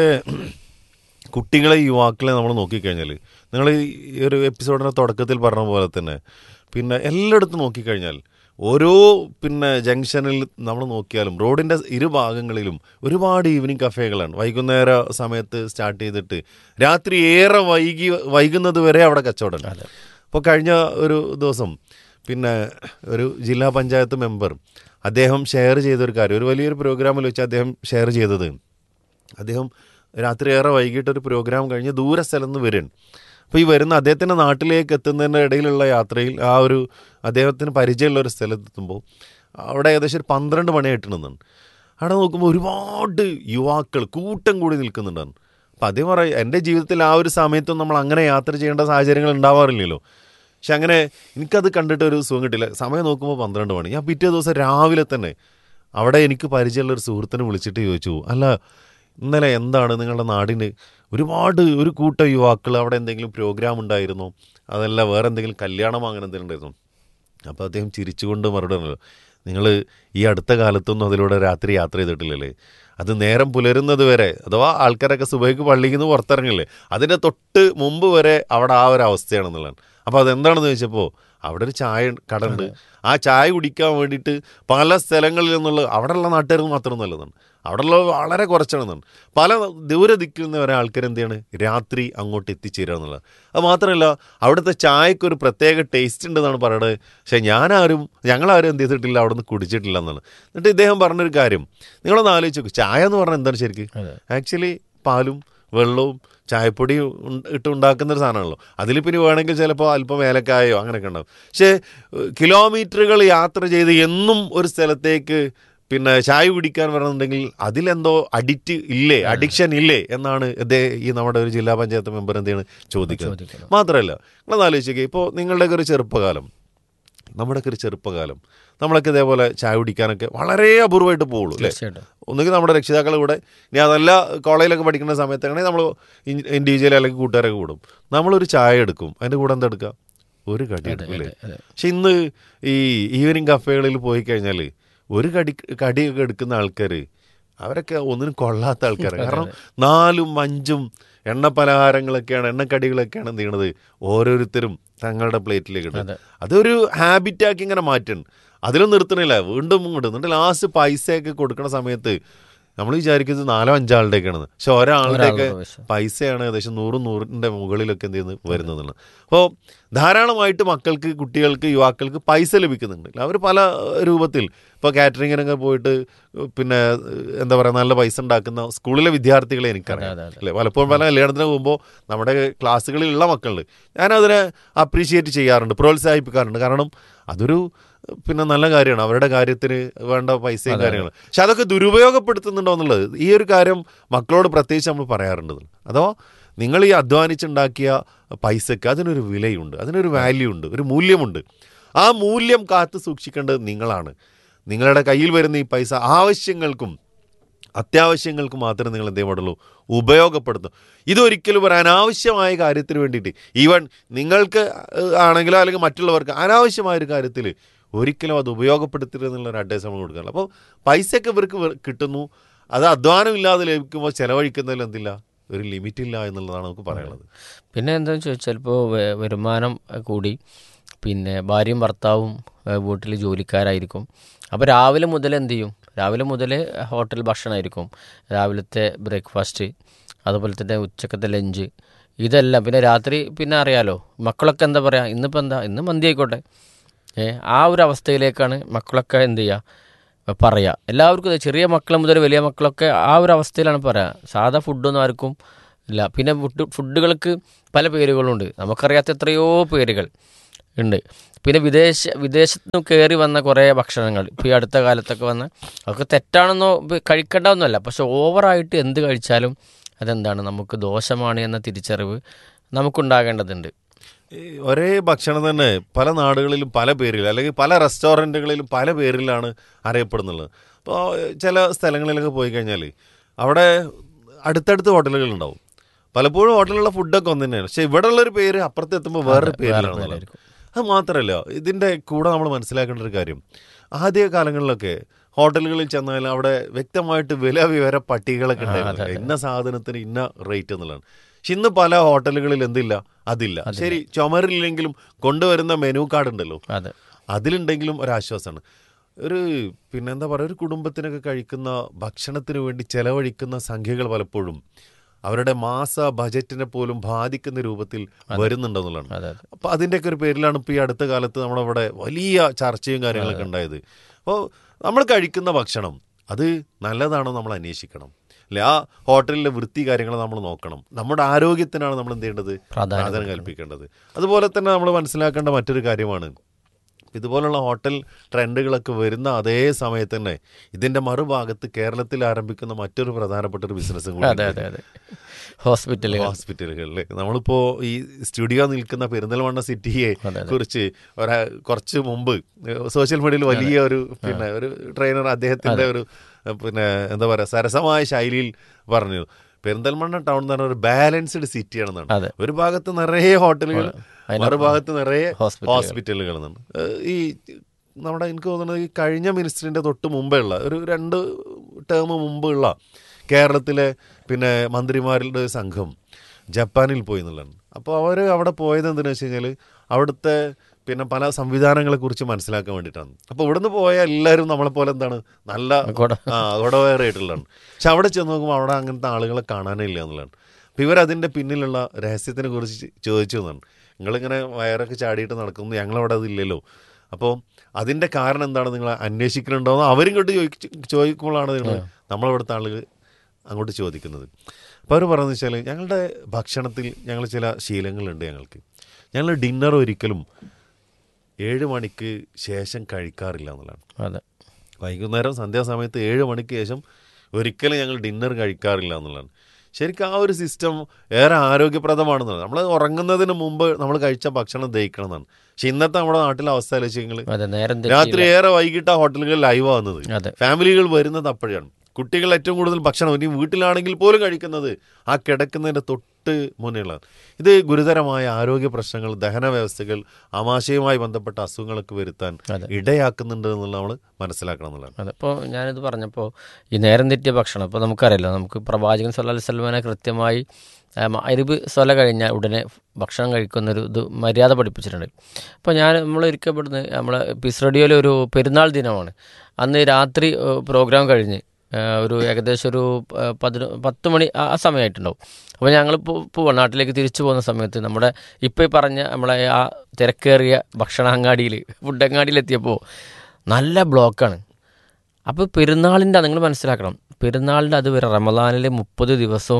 കുട്ടികളെ യുവാക്കളെ നമ്മൾ നോക്കിക്കഴിഞ്ഞാൽ നിങ്ങൾ ഈ ഒരു എപ്പിസോഡിൻ്റെ തുടക്കത്തിൽ പറഞ്ഞ പോലെ തന്നെ പിന്നെ എല്ലായിടത്തും നോക്കിക്കഴിഞ്ഞാൽ ഓരോ പിന്നെ ജംഗ്ഷനിൽ നമ്മൾ നോക്കിയാലും റോഡിൻ്റെ ഇരുഭാഗങ്ങളിലും ഒരുപാട് ഈവനിങ് കഫേകളാണ് വൈകുന്നേര സമയത്ത് സ്റ്റാർട്ട് ചെയ്തിട്ട് രാത്രി ഏറെ വൈകി വൈകുന്നത് വരെ അവിടെ കച്ചവടം അപ്പോൾ കഴിഞ്ഞ ഒരു ദിവസം പിന്നെ ഒരു ജില്ലാ പഞ്ചായത്ത് മെമ്പർ അദ്ദേഹം ഷെയർ ചെയ്തൊരു കാര്യം ഒരു വലിയൊരു പ്രോഗ്രാമിൽ വെച്ച് അദ്ദേഹം ഷെയർ ചെയ്തത് അദ്ദേഹം രാത്രി ഏറെ വൈകിട്ട് ഒരു പ്രോഗ്രാം കഴിഞ്ഞ് ദൂര സ്ഥലത്ത് നിന്ന് വരും അപ്പോൾ ഈ വരുന്ന അദ്ദേഹത്തിൻ്റെ നാട്ടിലേക്ക് എത്തുന്നതിൻ്റെ ഇടയിലുള്ള യാത്രയിൽ ആ ഒരു അദ്ദേഹത്തിന് പരിചയമുള്ള ഒരു സ്ഥലത്തെത്തുമ്പോൾ അവിടെ ഏകദേശം ഒരു പന്ത്രണ്ട് മണിയായിട്ടുണ്ടെന്നാണ് അവിടെ നോക്കുമ്പോൾ ഒരുപാട് യുവാക്കൾ കൂട്ടം കൂടി നിൽക്കുന്നുണ്ടാണ് അപ്പം അതേ പറയാം എൻ്റെ ജീവിതത്തിൽ ആ ഒരു സമയത്തും നമ്മൾ അങ്ങനെ യാത്ര ചെയ്യേണ്ട സാഹചര്യങ്ങൾ ഉണ്ടാവാറില്ലല്ലോ പക്ഷെ അങ്ങനെ എനിക്കത് കണ്ടിട്ട് ഒരു സുഖം കിട്ടില്ല സമയം നോക്കുമ്പോൾ പന്ത്രണ്ട് മണി ഞാൻ പിറ്റേ ദിവസം രാവിലെ തന്നെ അവിടെ എനിക്ക് പരിചയമുള്ള ഒരു സുഹൃത്തിനെ വിളിച്ചിട്ട് ചോദിച്ചു അല്ല ഇന്നലെ എന്താണ് നിങ്ങളുടെ നാടിന് ഒരുപാട് ഒരു കൂട്ടം യുവാക്കൾ അവിടെ എന്തെങ്കിലും പ്രോഗ്രാം ഉണ്ടായിരുന്നോ അതല്ല വേറെ എന്തെങ്കിലും കല്യാണം അങ്ങനെ എന്തെങ്കിലും ഉണ്ടായിരുന്നോ അപ്പോൾ അദ്ദേഹം ചിരിച്ചുകൊണ്ട് മറുപടി പറഞ്ഞല്ലോ നിങ്ങൾ ഈ അടുത്ത കാലത്തൊന്നും അതിലൂടെ രാത്രി യാത്ര ചെയ്തിട്ടില്ലല്ലേ അത് നേരം പുലരുന്നത് വരെ അഥവാ ആൾക്കാരൊക്കെ സുബൈക്ക് പള്ളിയിൽ നിന്ന് പുറത്തിറങ്ങില്ലേ അതിൻ്റെ തൊട്ട് മുമ്പ് വരെ അവിടെ ആ ഒരു അവസ്ഥയാണെന്നുള്ളതാണ് അപ്പോൾ അതെന്താണെന്ന് ചോദിച്ചപ്പോൾ അവിടെ ഒരു ചായ കട ഉണ്ട് ആ ചായ കുടിക്കാൻ വേണ്ടിയിട്ട് പല സ്ഥലങ്ങളിൽ നിന്നുള്ള അവിടെയുള്ള നാട്ടുകാർക്ക് മാത്രം നല്ലതാണ് അവിടെയുള്ള വളരെ കുറച്ചാണെന്നാണ് പല ദൂരെ ദിക്കിൽ നിന്ന് വരെ ആൾക്കാർ എന്ത് ചെയ്യാണ് രാത്രി അങ്ങോട്ട് എത്തിച്ചേരുക എന്നുള്ളത് അത് മാത്രമല്ല അവിടുത്തെ ചായക്ക് ഒരു പ്രത്യേക ടേസ്റ്റ് ഉണ്ടെന്നാണ് പറയുന്നത് പക്ഷേ ഞാനാരും ഞങ്ങളാരും എന്ത് ചെയ്തിട്ടില്ല അവിടെ നിന്ന് കുടിച്ചിട്ടില്ല എന്നാണ് എന്നിട്ട് ഇദ്ദേഹം പറഞ്ഞൊരു കാര്യം നിങ്ങളൊന്ന് ആലോചിച്ച് നോക്ക് ചായ എന്ന് പറഞ്ഞാൽ എന്താണ് ശരിക്കും ആക്ച്വലി പാലും വെള്ളവും ചായപ്പൊടി ഉണ്ട- ഇട്ട് ഉണ്ടാക്കുന്ന ഒരു സാധനമാണല്ലോ അതിൽ പിന്നെ വേണമെങ്കിൽ ചിലപ്പോൾ അല്പം ഏലക്കായോ അങ്ങനെയൊക്കെ ഉണ്ടാവും പക്ഷേ ഏഹ്, കിലോമീറ്ററുകൾ യാത്ര ചെയ്ത് എന്നും ഒരു സ്ഥലത്തേക്ക് പിന്നെ ചായ കുടിക്കാൻ വരണമെന്നുണ്ടെങ്കിൽ അതിലെന്തോ അഡിക്റ്റ് ഇല്ലേ അഡിക്ഷൻ ഇല്ലേ എന്നാണ് ഇതേ ഈ നമ്മുടെ ഒരു ജില്ലാ പഞ്ചായത്ത് മെമ്പർ എന്താണ് ചോദിക്കുന്നത് മാത്രമല്ല നിങ്ങളൊന്ന് ആലോചിക്കുക ഇപ്പോൾ നിങ്ങളുടെയൊക്കെ ഒരു ചെറുപ്പകാലം നമ്മുടെയൊക്കെ ഒരു ചെറുപ്പകാലം നമ്മളൊക്കെ ഇതേപോലെ ചായ കുടിക്കാനൊക്കെ വളരെ അപൂർവമായിട്ട് പോകുള്ളൂ അല്ലേ തീർച്ചയായിട്ടും ഒന്നുകിൽ നമ്മുടെ രക്ഷിതാക്കളുടെ കൂടെ ഇനി അതല്ല കോളേജിലൊക്കെ പഠിക്കുന്ന സമയത്താണെങ്കിൽ നമ്മൾ ഇൻഡിവിജ്വൽ അല്ലെങ്കിൽ കൂട്ടുകാരൊക്കെ കൂടും നമ്മളൊരു ചായ എടുക്കും അതിൻ്റെ കൂടെ എന്താ എടുക്കുക ഒരു കടി എടുക്കും അല്ലേ പക്ഷെ ഇന്ന് ഈ ഈവനിങ് കഫേകളിൽ പോയി കഴിഞ്ഞാൽ ഒരു കടി കടിയൊക്കെ എടുക്കുന്ന ആൾക്കാർ അവരൊക്കെ ഒന്നിനും കൊള്ളാത്ത ആൾക്കാരാണ് കാരണം നാലും അഞ്ചും എണ്ണ പലഹാരങ്ങളൊക്കെയാണ് എണ്ണക്കടികളൊക്കെയാണ് എന്ത് ചെയ്യണത് ഓരോരുത്തരും തങ്ങളുടെ പ്ലേറ്റിലേക്ക് ഇടുന്നത് അതൊരു ഹാബിറ്റാക്കി ഇങ്ങനെ മാറ്റണം അതിലും നിർത്തണില്ല വീണ്ടും ഇങ്ങോട്ട് എന്നിട്ട് ലാസ്റ്റ് പൈസയൊക്കെ കൊടുക്കുന്ന സമയത്ത് നമ്മൾ വിചാരിക്കുന്നത് നാലോ അഞ്ചോ ആളുടെയൊക്കെയാണെന്ന് പക്ഷെ ഒരാളുടെയൊക്കെ ഒരാളുടെ പൈസ. പൈസയാണ് ഏകദേശം നൂറും നൂറിൻ്റെ മുകളിലൊക്കെ എന്ത് ചെയ്യുന്നത് വരുന്നതെന്ന് അപ്പോൾ ധാരാളമായിട്ട് മക്കൾക്ക് കുട്ടികൾക്ക് യുവാക്കൾക്ക് പൈസ ലഭിക്കുന്നുണ്ട് അവർ പല രൂപത്തിൽ ഇപ്പോൾ കാറ്ററിങ്ങിനൊക്കെ പോയിട്ട് പിന്നെ എന്താ പറയുക നല്ല പൈസ ഉണ്ടാക്കുന്ന സ്കൂളിലെ വിദ്യാർത്ഥികളെ എനിക്കറിയാം അതെ, അതെ. അല്ലേ പലപ്പോഴും പല കല്യാണത്തിന് പോകുമ്പോൾ നമ്മുടെ ക്ലാസ്സുകളിലുള്ള മക്കളുണ്ട് ഞാനതിനെ അപ്രീഷിയേറ്റ് ചെയ്യാറുണ്ട് പ്രോത്സാഹിപ്പിക്കാറുണ്ട് കാരണം അതൊരു പിന്നെ നല്ല കാര്യമാണ് അവരുടെ കാര്യത്തിന് വേണ്ട പൈസയും കാര്യങ്ങളും പക്ഷെ അതൊക്കെ ദുരുപയോഗപ്പെടുത്തുന്നുണ്ടോ എന്നുള്ളത് ഈ ഒരു കാര്യം മക്കളോട് പ്രത്യേകിച്ച് നമ്മൾ പറയാറുണ്ട് അഥവാ നിങ്ങൾ ഈ അധ്വാനിച്ചുണ്ടാക്കിയ പൈസക്ക് അതിനൊരു വിലയുണ്ട് അതിനൊരു വാല്യൂ ഉണ്ട് ഒരു മൂല്യമുണ്ട് ആ മൂല്യം കാത്തു സൂക്ഷിക്കേണ്ടത് നിങ്ങളാണ് നിങ്ങളുടെ കയ്യിൽ വരുന്ന ഈ പൈസ ആവശ്യങ്ങൾക്കും അത്യാവശ്യങ്ങൾക്ക് മാത്രമേ നിങ്ങൾ എന്ത് പാടുള്ളൂ ഉപയോഗപ്പെടുത്തും ഇതൊരിക്കലും ഒരു അനാവശ്യമായ കാര്യത്തിന് വേണ്ടിയിട്ട് ഈവൻ നിങ്ങൾക്ക് ഏഹ്, ആണെങ്കിലോ അല്ലെങ്കിൽ മറ്റുള്ളവർക്ക് അനാവശ്യമായ ഒരു കാര്യത്തിൽ ഒരിക്കലും അത് ഉപയോഗപ്പെടുത്തരുത് എന്നുള്ള ഒരു അഡ്വൈസ് നമ്മൾ കൊടുക്കണം അപ്പോൾ പൈസയൊക്കെ ഇവർക്ക് വെ- കിട്ടുന്നു അത് അധ്വാനമില്ലാതെ ലഭിക്കുമ്പോൾ ചെലവഴിക്കുന്നതിൽ എന്തില്ല ഒരു ലിമിറ്റ് ഇല്ല എന്നുള്ളതാണ് നമുക്ക് പറയാനുള്ളത് പിന്നെ എന്താണെന്ന് ചോദിച്ചാൽ ഇപ്പോൾ വരുമാനം അഹ് കൂടി പിന്നെ ഭാര്യയും ഭർത്താവും വീട്ടിൽ ജോലിക്കാരായിരിക്കും അപ്പോൾ രാവിലെ മുതൽ എന്ത് ചെയ്യും രാവിലെ മുതൽ ഹോട്ടൽ ഭക്ഷണമായിരിക്കും രാവിലത്തെ ബ്രേക്ക്ഫാസ്റ്റ് അതുപോലെ തന്നെ ഉച്ചക്കത്തെ ലഞ്ച് ഇതെല്ലാം പിന്നെ രാത്രി പിന്നെ അറിയാലോ മക്കളൊക്കെ എന്താ പറയുക ഇന്നിപ്പോൾ എന്താ ഇന്ന് മന്തി ആയിക്കോട്ടെ ഏ ആ ഒരു അവസ്ഥയിലേക്കാണ് മക്കളൊക്കെ എന്ത് ചെയ്യുക പറയുക എല്ലാവർക്കും ഇത് ചെറിയ മക്കൾ മുതൽ വലിയ മക്കളൊക്കെ ആ ഒരു അവസ്ഥയിലാണ് പറയുക സാധാ ഫുഡൊന്നും ആർക്കും ഇല്ല പിന്നെ ഫുഡ് ഫുഡുകൾക്ക് പല പേരുകളുണ്ട് നമുക്കറിയാത്ത എത്രയോ പേരുകൾ ഉണ്ട് പിന്നെ വിദേശ വിദേശത്ത് നിന്ന് കയറി വന്ന കുറേ ഭക്ഷണങ്ങൾ ഇപ്പോൾ ഈ അടുത്ത കാലത്തൊക്കെ വന്ന അതൊക്കെ തെറ്റാണെന്നോ ഇപ്പൊ കഴിക്കേണ്ടതൊന്നുമല്ല പക്ഷെ ഓവറായിട്ട് എന്ത് കഴിച്ചാലും അതെന്താണ് നമുക്ക് ദോഷമാണ് എന്ന തിരിച്ചറിവ് നമുക്കുണ്ടാകേണ്ടതുണ്ട് ഈ ഒരേ ഭക്ഷണം തന്നെ പല നാടുകളിലും പല പേരിൽ അല്ലെങ്കിൽ പല റെസ്റ്റോറൻറ്റുകളിലും പല പേരിലാണ് അറിയപ്പെടുന്നുള്ളത് അപ്പോൾ ചില സ്ഥലങ്ങളിലൊക്കെ പോയി കഴിഞ്ഞാൽ അവിടെ അടുത്തടുത്ത് ഹോട്ടലുകൾ ഉണ്ടാവും പലപ്പോഴും ഹോട്ടലിലുള്ള ഫുഡൊക്കെ ഒന്ന് തന്നെയാണ് പക്ഷെ ഇവിടെ ഉള്ളൊരു പേര് അപ്പുറത്ത് എത്തുമ്പോൾ വേറൊരു അതെ, വേറെ പേരിലാണ് പേരായിരിക്കും. അത് മാത്രമല്ല ഇതിൻ്റെ കൂടെ നമ്മൾ മനസ്സിലാക്കേണ്ട ഒരു കാര്യം ആദ്യ കാലങ്ങളിലൊക്കെ ഹോട്ടലുകളിൽ ചെന്നാൽ അവിടെ വ്യക്തമായിട്ട് വില വിവര പട്ടികകളൊക്കെ ഉണ്ടായിരുന്നു ഇന്ന സാധനത്തിന് ഇന്ന റേറ്റ് എന്നുള്ളതാണ് പക്ഷെ ഇന്ന് പല ഹോട്ടലുകളിൽ എന്തില്ല അതില്ല ശരി ചുമരില്ലെങ്കിലും കൊണ്ടുവരുന്ന മെനു കാർഡ് ഉണ്ടല്ലോ അതെ അതിലുണ്ടെങ്കിലും ഒരാശ്വാസമാണ് ഒരു പിന്നെ എന്താ പറയുക ഒരു കുടുംബത്തിനൊക്കെ കഴിക്കുന്ന ഭക്ഷണത്തിന് വേണ്ടി ചെലവഴിക്കുന്ന സംഖ്യകൾ പലപ്പോഴും അവരുടെ മാസ ബജറ്റിനെ പോലും ബാധിക്കുന്ന രൂപത്തിൽ വരുന്നുണ്ടെന്നുള്ളതാണ് അതെ അതെ അപ്പോൾ അതിൻ്റെയൊക്കെ ഒരു പേരിലാണ് ഇപ്പോൾ ഈ അടുത്ത കാലത്ത് നമ്മളവിടെ വലിയ ചർച്ചയും കാര്യങ്ങളൊക്കെ ഉണ്ടായത് അപ്പോൾ നമ്മൾ കഴിക്കുന്ന ഭക്ഷണം അത് നല്ലതാണോ നമ്മൾ അന്വേഷിക്കണം അല്ലെ ആ ഹോട്ടലിലെ വൃത്തി കാര്യങ്ങൾ നമ്മൾ നോക്കണം നമ്മുടെ ആരോഗ്യത്തിനാണ് നമ്മൾ എന്ത് ചെയ്യേണ്ടത് പ്രാധാന്യം പ്രാധാന്യം കൽപ്പിക്കേണ്ടത് അതുപോലെ തന്നെ നമ്മൾ മനസ്സിലാക്കേണ്ട മറ്റൊരു കാര്യമാണ് ഇതുപോലുള്ള ഹോട്ടൽ ട്രെൻഡുകളൊക്കെ വരുന്ന അതേ സമയത്ത് തന്നെ ഇതിന്റെ മറുഭാഗത്ത് കേരളത്തിൽ ആരംഭിക്കുന്ന മറ്റൊരു പ്രധാനപ്പെട്ട ഒരു ബിസിനസ്സും കൂടി അതെ അതെ അതെ ഹോസ്പിറ്റലുകൾ ഹോസ്പിറ്റലുകളിൽ നമ്മളിപ്പോ ഈ സ്റ്റുഡിയോ നിൽക്കുന്ന പെരിന്തൽമണ്ണ സിറ്റിയെ അതെ, അതെ. കുറിച്ച് ഒരാ കുറച്ച് മുമ്പ് സോഷ്യൽ മീഡിയയിൽ വലിയ ഒരു പിന്നെ ഒരു ട്രെയിനർ അദ്ദേഹത്തിന്റെ ഒരു പിന്നെ എന്താ പറയാ സരസമായ ശൈലിയിൽ പറഞ്ഞു പെരിന്തൽമണ്ണ ടൗൺ എന്ന് പറഞ്ഞ ഒരു ബാലൻസ്ഡ് സിറ്റിയാണെന്നാണ് അതെ. ഒരു ഭാഗത്ത് നിറയെ ഹോട്ടലുകൾ അതിന് മറുഭാഗത്ത് നിറയെ ഹോസ്പിറ്റലുകൾ. ഹോസ്പിറ്റലുകൾ എന്നാണ് ഏഹ് ഈ നമ്മുടെ എനിക്ക് തോന്നുന്നത് ഈ കഴിഞ്ഞ മിനിസ്റ്ററിന്റെ തൊട്ട് മുമ്പേ ഉള്ള ഒരു രണ്ട് ടേം മുമ്പുള്ള കേരളത്തിലെ പിന്നെ മന്ത്രിമാരുടെ ഒരു സംഘം ജപ്പാനിൽ പോയി എന്നുള്ളതാണ് അപ്പോൾ അവർ അവിടെ പോയത് എന്തിനാ വെച്ച് കഴിഞ്ഞാൽ അവിടുത്തെ പിന്നെ പല സംവിധാനങ്ങളെ കുറിച്ച് മനസ്സിലാക്കാൻ വേണ്ടിയിട്ടാണ് അപ്പോൾ ഇവിടുന്ന് പോയ എല്ലാവരും നമ്മളെ പോലെ എന്താണ് നല്ല ഗുണ- ആ ഗുണവേറായിട്ടുള്ളതാണ് പക്ഷെ അവിടെ ചെന്ന് നോക്കുമ്പോൾ അവിടെ അങ്ങനത്തെ ആളുകളെ കാണാനേ ഇല്ല എന്നുള്ളതാണ് അപ്പോൾ ഇവരതിൻ്റെ പിന്നിലുള്ള രഹസ്യത്തിനെ കുറിച്ച് ചോദിച്ചു എന്നാണ് നിങ്ങളിങ്ങനെ വയറൊക്കെ ചാടിയിട്ട് നടക്കുന്നു ഞങ്ങളവിടെ അതില്ലല്ലോ അപ്പോൾ അതിൻ്റെ കാരണം എന്താണ് നിങ്ങൾ അന്വേഷിക്കുന്നുണ്ടോ എന്ന് അവരും ഇങ്ങോട്ട് ചോദിച്ച് ചോദിക്കുമ്പോഴാണ് നിങ്ങൾ നമ്മളിവിടുത്തെ ആളുകൾ അങ്ങോട്ട് ചോദിക്കുന്നത് അപ്പോൾ അവർ പറയുന്നത് വെച്ചാൽ ഞങ്ങളുടെ ഭക്ഷണത്തിൽ ഞങ്ങൾ ചില ശീലങ്ങളുണ്ട് ഞങ്ങൾക്ക് ഞങ്ങൾ ഡിന്നർ ഒരിക്കലും ഏഴ് മണിക്ക് ശേഷം കഴിക്കാറില്ല എന്നുള്ളതാണ് അതെ വൈകുന്നേരം സന്ധ്യാസമയത്ത് ഏഴ് മണിക്ക് ശേഷം ഒരിക്കലും ഞങ്ങൾ ഡിന്നർ കഴിക്കാറില്ല എന്നുള്ളതാണ് ശരിക്കും ആ ഒരു സിസ്റ്റം ഏറെ ആരോഗ്യപ്രദമാണെന്നാണ് നമ്മൾ ഉറങ്ങുന്നതിന് മുമ്പ് നമ്മൾ കഴിച്ച ഭക്ഷണം ദഹിക്കണം എന്നാണ് പക്ഷെ ഇന്നത്തെ നമ്മുടെ നാട്ടിലെ അവസ്ഥ ആലോചിച്ചെങ്കിൽ അതെ നേരം രാത്രി തെറ്റിയില്ല. ഏറെ വൈകിട്ട് ആ ഹോട്ടലുകൾ ലൈവ് ആവുന്നത് അതെ ഫാമിലികൾ വരുന്നത് അപ്പോഴാണ് കുട്ടികൾ ഏറ്റവും കൂടുതൽ ഭക്ഷണം ഇനി വീട്ടിലാണെങ്കിൽ പോലും കഴിക്കുന്നത് ആ കിടക്കുന്നതിൻ്റെ തൊട്ട് മുന്നിലാണ് ഇത് ഗുരുതരമായ ആരോഗ്യ പ്രശ്നങ്ങൾ ദഹന വ്യവസ്ഥകൾ ആമാശയവുമായി ബന്ധപ്പെട്ട അസുഖങ്ങളൊക്കെ വരുത്താൻ അതെ. ഇടയാക്കുന്നുണ്ട് എന്നുള്ള നമ്മൾ മനസ്സിലാക്കണം എന്നുള്ളതാണ് അതെ ഇപ്പോൾ ഞാനിത് പറഞ്ഞപ്പോൾ ഈ നേരം തെറ്റിയ ഭക്ഷണം ഇപ്പോൾ നമുക്കറിയാലോ നമുക്ക് പ്രവാചകൻ സല്ലാ അലൈഹി സ്വലമനെ കൃത്യമായി അരിബ് സ്വല കഴിഞ്ഞാൽ ഉടനെ ഭക്ഷണം കഴിക്കുന്നൊരു ഇത് മര്യാദ പഠിപ്പിച്ചിട്ടുണ്ട് അപ്പോൾ ഞാൻ നമ്മൾ ഒരിക്കപ്പെടുന്ന നമ്മളെ പിസ് റേഡിയോയിൽ ഒരു പെരുന്നാൾ ദിനമാണ് അന്ന് രാത്രി ഏഹ്, പ്രോഗ്രാം കഴിഞ്ഞ് ഏഹ്, ഒരു ഏകദേശം ഒരു ഏഹ്, പതിനൊ പത്ത് മണി ആ ആ സമയമായിട്ടുണ്ടാവും അപ്പോൾ ഞങ്ങൾ ഇപ്പോൾ നാട്ടിലേക്ക് തിരിച്ചു പോകുന്ന സമയത്ത് നമ്മുടെ ഇപ്പോൾ ഈ പറഞ്ഞ നമ്മളെ ആ തിരക്കേറിയ ഭക്ഷണാങ്ങാടിയിൽ ഫുഡങ്ങാടിയിലെത്തിയപ്പോൾ നല്ല ബ്ലോക്കാണ് അപ്പോൾ പെരുന്നാളിൻ്റെ നിങ്ങൾ മനസ്സിലാക്കണം പെരുന്നാളിൻ്റെ അതുവരെ റമദാനിലെ മുപ്പത് ദിവസവും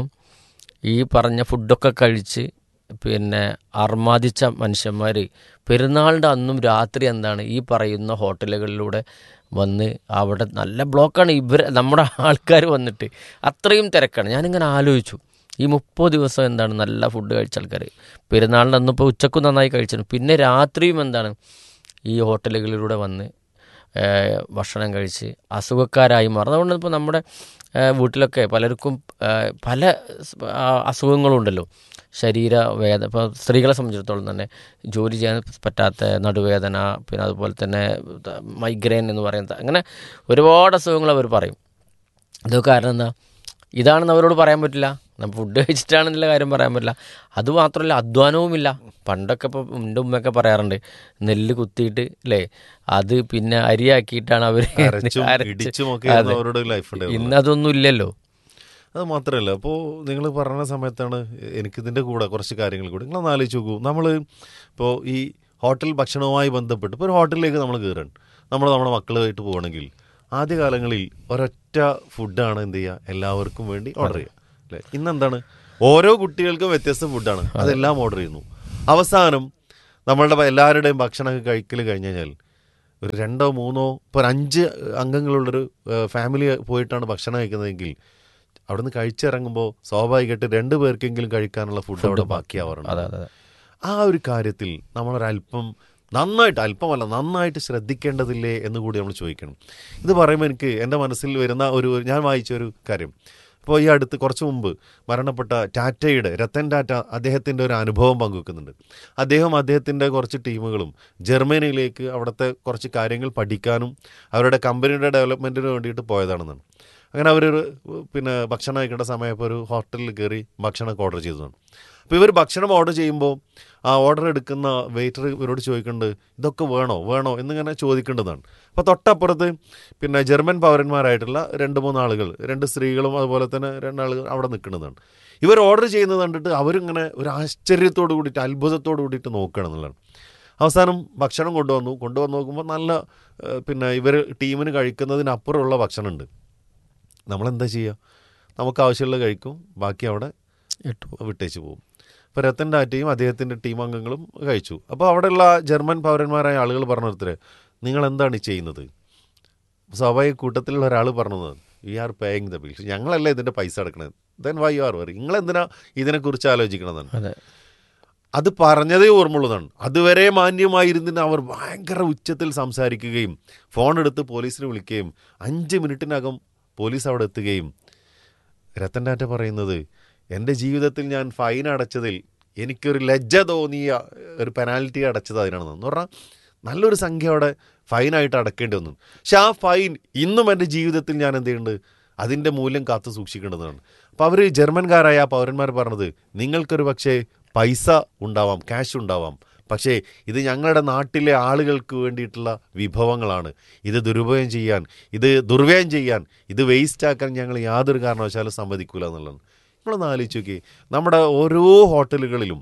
ഈ പറഞ്ഞ ഫുഡൊക്കെ കഴിച്ച് പിന്നെ അർമാദിച്ച മനുഷ്യന്മാർ പെരുന്നാളിൻ്റെ അന്നും രാത്രി എന്താണ് ഈ പറയുന്ന ഹോട്ടലുകളിലൂടെ വന്ന് അവിടെ നല്ല ബ്ലോക്കാണ് ഇവർ നമ്മുടെ ആൾക്കാർ വന്നിട്ട് അത്രയും തിരക്കാണ് ഞാനിങ്ങനെ ആലോചിച്ചു ഈ മുപ്പത് ദിവസം എന്താണ് നല്ല ഫുഡ് കഴിച്ച ആൾക്കാർ പെരുന്നാളിൻ്റെ അന്നിപ്പോൾ ഉച്ചക്കും നന്നായി കഴിച്ചിട്ടുണ്ട് പിന്നെ രാത്രിയും എന്താണ് ഈ ഹോട്ടലുകളിലൂടെ വന്ന് ഏഹ് ഭക്ഷണം കഴിച്ച് അസുഖക്കാരായി മാറും അതുകൊണ്ട് ഇപ്പോൾ നമ്മുടെ ഏഹ് വീട്ടിലൊക്കെ പലർക്കും ഏഹ് പല സ് ആ അസുഖങ്ങളും ഉണ്ടല്ലോ ശരീര വേദന ഇപ്പോൾ സ്ത്രീകളെ സംബന്ധിച്ചിടത്തോളം തന്നെ ജോലി ചെയ്യാൻ പറ്റാത്ത നടുവേദന പിന്നെ അതുപോലെ തന്നെ മൈഗ്രെയിൻ എന്ന് പറയുന്നത് അങ്ങനെ ഒരുപാട് അസുഖങ്ങൾ അവർ പറയും ഇതൊക്കെ കാരണം എന്താ ഇതാണെന്ന് അവരോട് പറയാൻ പറ്റില്ല നമ്മൾ ഫുഡ് കഴിച്ചിട്ടാണെന്നുള്ള കാര്യം പറയാൻ പറ്റില്ല അതുമാത്രമല്ല അധ്വാനവുമില്ല പണ്ടൊക്കെ ഇപ്പോൾ എൻ്റെ ഉമ്മയൊക്കെ പറയാറുണ്ട് നെല്ല് കുത്തിയിട്ട് അല്ലേ അത് പിന്നെ അരിയാക്കിയിട്ടാണ് അവർ അരച്ചും ഇടിച്ചും ഒക്കെ ആയിരുന്നു അവരുടെ ലൈഫ് ഉണ്ടായിരുന്നത് ഇന്ന് അതൊന്നും ഇല്ലല്ലോ അത് മാത്രമല്ല അപ്പോൾ നിങ്ങൾ പറഞ്ഞ സമയത്താണ് എനിക്കിതിൻ്റെ കൂടെ കുറച്ച് കാര്യങ്ങൾ കൂടി നിങ്ങളൊന്ന് ആലോചിച്ച് നോക്കൂ നമ്മൾ ഇപ്പോൾ ഈ ഹോട്ടൽ ഭക്ഷണവുമായി ബന്ധപ്പെട്ട് ഇപ്പോൾ ഒരു ഹോട്ടലിലേക്ക് നമ്മൾ കയറാൻ നമ്മൾ നമ്മുടെ മക്കളുമായിട്ട് പോകണമെങ്കിൽ ആദ്യകാലങ്ങളിൽ ഒരൊറ്റ ഫുഡാണ് എന്ത് ചെയ്യുക എല്ലാവർക്കും വേണ്ടി ഓർഡർ ചെയ്യുക അല്ലേ ഇന്നെന്താണ് ഓരോ കുട്ടികൾക്കും വ്യത്യസ്ത ഫുഡാണ് അതെല്ലാം ഓർഡർ ചെയ്യുന്നു അവസാനം നമ്മളുടെ എല്ലാവരുടെയും ഭക്ഷണമൊക്കെ കഴിക്കൽ കഴിഞ്ഞ് കഴിഞ്ഞാൽ ഒരു രണ്ടോ മൂന്നോ ഇപ്പോൾ ഒരു അഞ്ച് അംഗങ്ങളുള്ളൊരു ഫാമിലി പോയിട്ടാണ് ഭക്ഷണം കഴിക്കുന്നതെങ്കിൽ അവിടുന്ന് കഴിച്ചിറങ്ങുമ്പോൾ സ്വാഭാവികമായിട്ട് രണ്ട് പേർക്കെങ്കിലും കഴിക്കാനുള്ള ഫുഡ് അവിടെ ബാക്കിയാവാറുണ്ട് അതെ അതെ അതെ ആ ഒരു കാര്യത്തിൽ നമ്മളൊരല്പം നന്നായിട്ട് അല്പമല്ല നന്നായിട്ട് ശ്രദ്ധിക്കേണ്ടതില്ലേ എന്ന് കൂടി നമ്മൾ ചോദിക്കണം ഇത് പറയുമ്പോൾ എനിക്ക് എൻ്റെ മനസ്സിൽ വരുന്ന ഒരു ഞാൻ വായിച്ച ഒരു കാര്യം ഇപ്പോൾ ഈ അടുത്ത് കുറച്ച് മുമ്പ് മരണപ്പെട്ട ടാറ്റയുടെ രത്തൻ ടാറ്റ അദ്ദേഹത്തിൻ്റെ ഒരു അനുഭവം പങ്കുവെക്കുന്നുണ്ട് അദ്ദേഹം അദ്ദേഹത്തിൻ്റെ കുറച്ച് ടീമുകളും ജർമ്മനിയിലേക്ക് അവിടുത്തെ കുറച്ച് കാര്യങ്ങൾ പഠിക്കാനും അവരുടെ കമ്പനിയുടെ ഡെവലപ്മെൻറ്റിന് വേണ്ടിയിട്ട് പോയതാണെന്നാണ് അങ്ങനെ അവരൊരു പിന്നെ ഭക്ഷണം കഴിക്കേണ്ട സമയപ്പോൾ ഒരു ഹോട്ടലിൽ കയറി ഭക്ഷണമൊക്കെ ഓർഡർ ചെയ്തതാണ് അപ്പോൾ ഇവർ ഭക്ഷണം ഓർഡർ ചെയ്യുമ്പോൾ ആ ഓർഡർ എടുക്കുന്ന വെയിറ്റർ ഇവരോട് ചോദിക്കുന്നുണ്ട് ഇതൊക്കെ വേണോ വേണോ എന്നിങ്ങനെ ചോദിക്കേണ്ടതാണ് അപ്പോൾ തൊട്ടപ്പുറത്ത് പിന്നെ ജർമ്മൻ പൗരന്മാരായിട്ടുള്ള രണ്ട് മൂന്ന് ആളുകൾ രണ്ട് സ്ത്രീകളും അതുപോലെ തന്നെ രണ്ടാളുകൾ അവിടെ നിൽക്കുന്നതാണ് ഇവർ ഓർഡർ ചെയ്യുന്നത് കണ്ടിട്ട് അവരിങ്ങനെ ഒരു ആശ്ചര്യത്തോട് കൂടിയിട്ട് അത്ഭുതത്തോട് കൂടിയിട്ട് നോക്കണം എന്നുള്ളതാണ് അവസാനം ഭക്ഷണം കൊണ്ടുവന്നു കൊണ്ടുവന്ന് നോക്കുമ്പോൾ നല്ല ഏഹ്, പിന്നെ ഇവർ ടീമിന് കഴിക്കുന്നതിനപ്പുറമുള്ള ഭക്ഷണമുണ്ട് നമ്മളെന്താ ചെയ്യുക നമുക്ക് ആവശ്യമുള്ളത് കഴിക്കും ബാക്കി അവിടെ ഇട്ടു വിട്ടേച്ച് പോകും അപ്പോൾ രത്തൻ ടാറ്റയും അദ്ദേഹത്തിൻ്റെ ടീം അംഗങ്ങളും കഴിച്ചു അപ്പോൾ അവിടെയുള്ള ജർമ്മൻ പൗരന്മാരായ ആളുകൾ പറഞ്ഞു നിർത്തരെ നിങ്ങൾ എന്താണ് ഈ ചെയ്യുന്നത് സ്വാഭാവിക കൂട്ടത്തിലുള്ള ഒരാൾ പറഞ്ഞത് we are paying the bill ഞങ്ങളല്ല ഇതിൻ്റെ പൈസ അടക്കണത് then why you are worry നിങ്ങൾ എന്തിനാ ഇതിനെക്കുറിച്ച് ആലോചിക്കണമെന്നാണ് അതെ അത് പറഞ്ഞതേ ഓർമ്മയുള്ളതാണ് അതുവരെ മാന്യമായിരുന്നിട്ട് അവർ ഭയങ്കര ഉച്ചത്തിൽ സംസാരിക്കുകയും ഫോൺ എടുത്ത് പോലീസിനെ വിളിക്കുകയും അഞ്ച് മിനിറ്റിനകം പോലീസ് അവിടെ എത്തുകയും രത്തൻ ടാറ്റ പറയുന്നത് എൻ്റെ ജീവിതത്തിൽ ഞാൻ ഫൈൻ അടച്ചതിൽ എനിക്കൊരു ലജ്ജ തോന്നിയ ഒരു പെനാൽറ്റി അടച്ചത് അതിനാണെന്ന് എന്ന് പറഞ്ഞാൽ നല്ലൊരു സംഖ്യ അവിടെ ഫൈനായിട്ട് അടക്കേണ്ടി വന്നു പക്ഷെ ആ ഫൈൻ ഇന്നും എൻ്റെ ജീവിതത്തിൽ ഞാൻ എന്ത് ചെയ്യുന്നുണ്ട് അതിൻ്റെ മൂല്യം കാത്തു സൂക്ഷിക്കേണ്ടതാണ് അപ്പോൾ അവർ ജർമ്മൻകാരായ ആ പൗരന്മാർ പറഞ്ഞത് നിങ്ങൾക്കൊരു പക്ഷേ പൈസ ഉണ്ടാവാം ക്യാഷ് ഉണ്ടാവാം പക്ഷേ ഇത് ഞങ്ങളുടെ നാട്ടിലെ ആളുകൾക്ക് വേണ്ടിയിട്ടുള്ള വിഭവങ്ങളാണ് ഇത് ദുരുപയോഗം ചെയ്യാൻ ഇത് ദുർവ്യയം ചെയ്യാൻ ഇത് വേസ്റ്റ് ആക്കാൻ ഞങ്ങൾ യാതൊരു കാരണവശാലും സമ്മതിക്കില്ല എന്നുള്ളതാണ് നിങ്ങളൊന്ന് ആലോചിച്ച് നോക്കി നമ്മുടെ ഓരോ ഹോട്ടലുകളിലും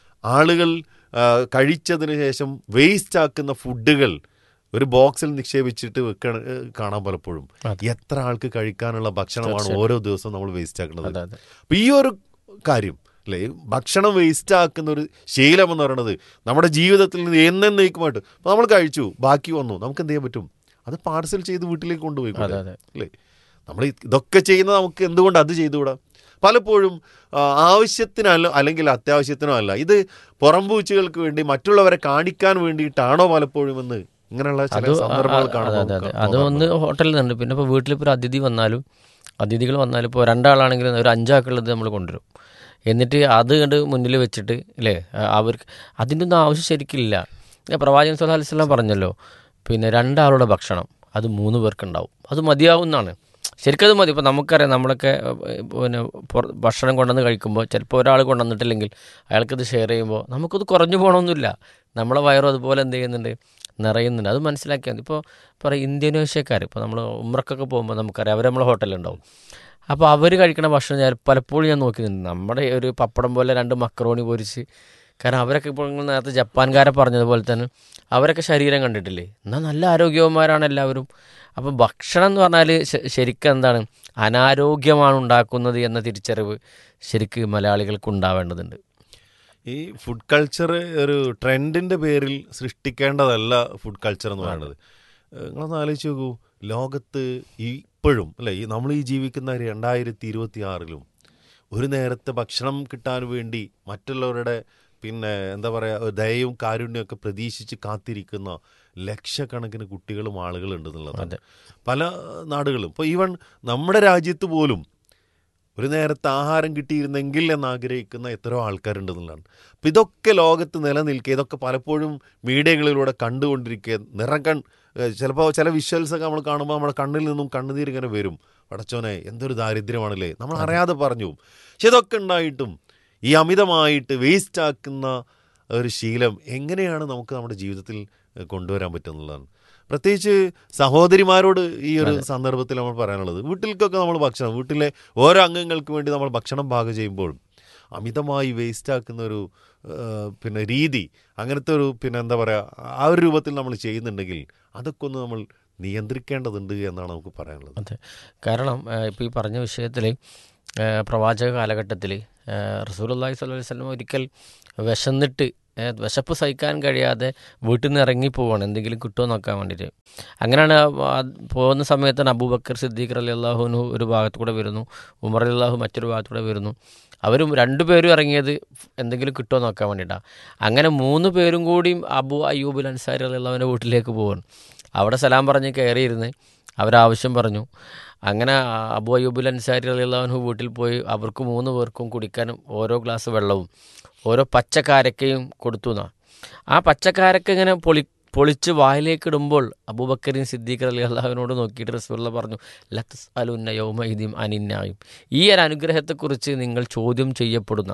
ആളുകൾ ആ, കഴിച്ചതിന് ശേഷം വേസ്റ്റ് ആക്കുന്ന ഫുഡുകൾ ഒരു ബോക്സിൽ നിക്ഷേപിച്ചിട്ട് വെക്കണ കാണാൻ പലപ്പോഴും എത്ര ആൾക്ക് കഴിക്കാനുള്ള ഭക്ഷണമാണ് ഓരോ ദിവസവും നമ്മൾ വേസ്റ്റ് ആക്കുന്നത് അതെ അതെ അപ്പം ഈ ഒരു കാര്യം അല്ലേ ഈ ഭക്ഷണം വേസ്റ്റ് ആക്കുന്ന ഒരു ശീലം എന്ന് പറയുന്നത് നമ്മുടെ ജീവിതത്തിൽ നിന്ന് എന്നേക്കുമായിട്ട് അപ്പോൾ നമ്മൾ കഴിച്ചു ബാക്കി വന്നു നമുക്ക് എന്ത് ചെയ്യാൻ പറ്റും അത് പാർസൽ ചെയ്ത് വീട്ടിലേക്ക് കൊണ്ടുപോയി അതെ, അതെ. അല്ലേ നമ്മൾ ഇതൊക്കെ ചെയ്യുന്നത് നമുക്ക് എന്തുകൊണ്ട് അത് ചെയ്തുകൂടാ പലപ്പോഴും ആ, ആവശ്യത്തിനല്ല അല്ലെങ്കിൽ അത്യാവശ്യത്തിനോ അല്ല ഇത് പുറംപൂച്ചകൾക്ക് വേണ്ടി മറ്റുള്ളവരെ കാണിക്കാൻ വേണ്ടിയിട്ടാണോ പലപ്പോഴും എന്ന് ഇങ്ങനെയുള്ള അത് ചില സന്ദർഭങ്ങൾ അതെ കാണുമ്പോൾ അതെ അതെ നമുക്ക് അത് ഒന്ന് ഹോട്ടലിൽ നിന്നുണ്ട് പിന്നെ ഇപ്പോൾ വീട്ടിലിപ്പോൾ ഒരു അതിഥി വന്നാലും അതിഥികൾ വന്നാലും ഇപ്പോൾ രണ്ടാളാണെങ്കിലും ഒരു അഞ്ചാക്കുള്ളത് നമ്മൾ കൊണ്ടുവരും എന്നിട്ട് അത് കണ്ട് മുന്നിൽ വെച്ചിട്ട് അല്ലേ ആ, അവർക്ക് അതിൻ്റെ ഒന്നും ആവശ്യം ശരിക്കില്ല ഏ, പ്രവാചകൻ സല്ലല്ലാഹു അലൈഹി വസല്ലം പറഞ്ഞല്ലോ പിന്നെ രണ്ടാളുടെ ഭക്ഷണം അത് മൂന്ന് പേർക്കുണ്ടാവും അത് മതിയാവുന്നതാണ് ശരിക്കും അത് മതി ഇപ്പോൾ നമുക്കറിയാം നമ്മളൊക്കെ ഏ, പിന്നെ പുറ- ഭക്ഷണം കൊണ്ടുവന്ന് കഴിക്കുമ്പോൾ ചിലപ്പോൾ ഒരാൾ കൊണ്ടുവന്നിട്ടില്ലെങ്കിൽ അയാൾക്കത് ഷെയർ ചെയ്യുമ്പോൾ നമുക്കത് കുറഞ്ഞു പോകണമെന്നില്ല നമ്മളെ വയറും അതുപോലെ എന്ത് ചെയ്യുന്നുണ്ട് നിറയുന്നുണ്ട് അത് മനസ്സിലാക്കിയാൽ മതി ഇപ്പോൾ പറയാം ഇന്തോനേഷ്യക്കാർ ഇപ്പോൾ നമ്മൾ ഉമ്രക്കൊക്കെ പോകുമ്പോൾ നമുക്കറിയാം അവർ നമ്മളെ ഹോട്ടലുണ്ടാവും അപ്പോൾ അവർ കഴിക്കണ ഭക്ഷണം ഞാൻ പലപ്പോഴും ഞാൻ നോക്കുന്നുണ്ട് നമ്മുടെ ഒരു പപ്പടം പോലെ രണ്ട് മക്രോണി പൊരിച്ച് കാരണം അവരൊക്കെ ഇപ്പോൾ നിങ്ങൾ നേരത്തെ ജപ്പാൻകാരെ പറഞ്ഞതുപോലെ തന്നെ അവരൊക്കെ ശരീരം കണ്ടിട്ടില്ലേ എന്നാൽ നല്ല ആരോഗ്യവന്മാരാണ് എല്ലാവരും അപ്പോൾ ഭക്ഷണം എന്ന് പറഞ്ഞാൽ ശ- ശരിക്കും എന്താണ് അനാരോഗ്യമാണ് ഉണ്ടാക്കുന്നത് എന്ന തിരിച്ചറിവ് ശരിക്ക് മലയാളികൾക്ക് ഉണ്ടാവേണ്ടതുണ്ട് ഈ ഫുഡ് കൾച്ചർ ഒരു ട്രെൻഡിന്റെ പേരിൽ സൃഷ്ടിക്കേണ്ടതല്ല ഫുഡ് കൾച്ചർ എന്ന് പറയുന്നത് ഏഹ് നിങ്ങളൊന്ന് ആലോചിച്ച് നോക്കൂ ലോകത്ത് ഇപ്പോഴും അല്ലേ ഈ നമ്മൾ ഈ ജീവിക്കുന്ന രണ്ടായിരത്തി ഇരുപത്തി ആറിലും ഒരു നേരത്തെ ഭക്ഷണം കിട്ടാൻ വേണ്ടി മറ്റുള്ളവരുടെ പിന്നെ എന്താ പറയുക ദയയും കാരുണ്യവും ഒക്കെ പ്രതീക്ഷിച്ച് കാത്തിരിക്കുന്ന ലക്ഷക്കണക്കിന് കുട്ടികളും ആളുകളുണ്ട് എന്നുള്ളതാണ് പല നാടുകളും ഇപ്പോൾ ഈവൻ നമ്മുടെ രാജ്യത്ത് പോലും ഒരു നേരത്തെ ആഹാരം കിട്ടിയിരുന്നെങ്കിൽ എന്ന് ആഗ്രഹിക്കുന്ന എത്രയോ ആൾക്കാരുണ്ട് എന്നുള്ളതാണ് അപ്പം ഇതൊക്കെ ലോകത്ത് നിലനിൽക്കുക ഇതൊക്കെ പലപ്പോഴും മീഡിയകളിലൂടെ കണ്ടുകൊണ്ടിരിക്കുക നിറകൺ ചിലപ്പോൾ ചില വിഷ്വൽസൊക്കെ നമ്മൾ കാണുമ്പോൾ നമ്മുടെ കണ്ണിൽ നിന്നും കണ്ണുനീർ ഇങ്ങനെ വരും പടച്ചോനെ എന്തൊരു ദാരിദ്ര്യമാണല്ലേ നമ്മൾ അറിയാതെ പറഞ്ഞു പോകും. പക്ഷെ ഇതൊക്കെ ഉണ്ടായിട്ടും ഈ അമിതമായിട്ട് വേസ്റ്റ് ആക്കുന്ന ഒരു ശീലം എങ്ങനെയാണ് നമുക്ക് നമ്മുടെ ജീവിതത്തിൽ ഏഹ്, കൊണ്ടുവരാൻ പറ്റുന്നുള്ളതാണ് പ്രത്യേകിച്ച് സഹോദരിമാരോട് ഈ ഒരു സന്ദർഭത്തിൽ നമ്മൾ പറയാനുള്ളത് വീട്ടിലേക്കൊക്കെ നമ്മൾ ഭക്ഷണം വീട്ടിലെ ഓരോ അംഗങ്ങൾക്ക് വേണ്ടി നമ്മൾ ഭക്ഷണം പാകം ചെയ്യുമ്പോൾ അമിതമായി വേസ്റ്റ് ആക്കുന്ന ഒരു ഏഹ്, പിന്നെ രീതി അങ്ങനത്തെ ഒരു പിന്നെ എന്താ പറയുക ആ ഒരു രൂപത്തിൽ നമ്മൾ ചെയ്യുന്നുണ്ടെങ്കിൽ അതൊക്കെ ഒന്ന് നമ്മൾ നിയന്ത്രിക്കേണ്ടതുണ്ട് എന്നാണ് നമുക്ക് പറയാനുള്ളത് അതെ കാരണം ഇപ്പോൾ ഈ പറഞ്ഞ വിഷയത്തിൽ ഏഹ് പ്രവാചക കാലഘട്ടത്തിൽ റസൂലുള്ളാഹി സ്വല്ലല്ലാഹി അലൈഹി വസല്ലം ഒരിക്കൽ വിശന്നിട്ട് ഏഹ് വിശപ്പ് സഹിക്കാൻ കഴിയാതെ വീട്ടിൽ നിന്ന് ഇറങ്ങി പോവാണ് എന്തെങ്കിലും കിട്ടുമോ നോക്കാൻ വേണ്ടിയിട്ട് അങ്ങനെയാണ് ആ പോകുന്ന സമയത്താണ് അബൂബക്കർ സിദ്ദീഖ് അലി അള്ളാഹുനു ഒരു ഭാഗത്തു കൂടെ വരുന്നു ഉമർ അലി അള്ളാഹു മറ്റൊരു ഭാഗത്തു കൂടെ വരുന്നു അവരും രണ്ടുപേരും ഇറങ്ങിയത് എന്തെങ്കിലും കിട്ടുമോ നോക്കാൻ വേണ്ടിയിട്ടാണ് അങ്ങനെ മൂന്ന് പേരും കൂടിയും അബു അയ്യൂബുൽ അൻസാരി അലി അള്ളാഹുവിൻ്റെ വീട്ടിലേക്ക് പോവാണ് അവിടെ സലാം പറഞ്ഞ് കയറിയിരുന്ന് അവരാവശ്യം പറഞ്ഞു അങ്ങനെ അബു അയ്യൂബുൽ അൻസാരി അലിള്ളാഹു വീട്ടിൽ പോയി അവർക്ക് മൂന്ന് പേർക്കും കുടിക്കാനും ഓരോ ഗ്ലാസ് വെള്ളവും ഓരോ പച്ചക്കാരക്കയും കൊടുത്തു എന്നാ ആ പച്ചക്കാരക്ക ഇങ്ങനെ പൊളി പൊളിച്ച് വായിലേക്ക് ഇടുമ്പോൾ അബൂബക്കറിൻ സിദ്ദീഖ് അലി അള്ളാഹുവിനോട് നോക്കിയിട്ട് റസൂള്ള പറഞ്ഞു ലക്സ് അലുന്ന യൗമൈദീം അനിന്നായും ഈ ഒരു അനുഗ്രഹത്തെക്കുറിച്ച് നിങ്ങൾ ചോദ്യം ചെയ്യപ്പെടുന്ന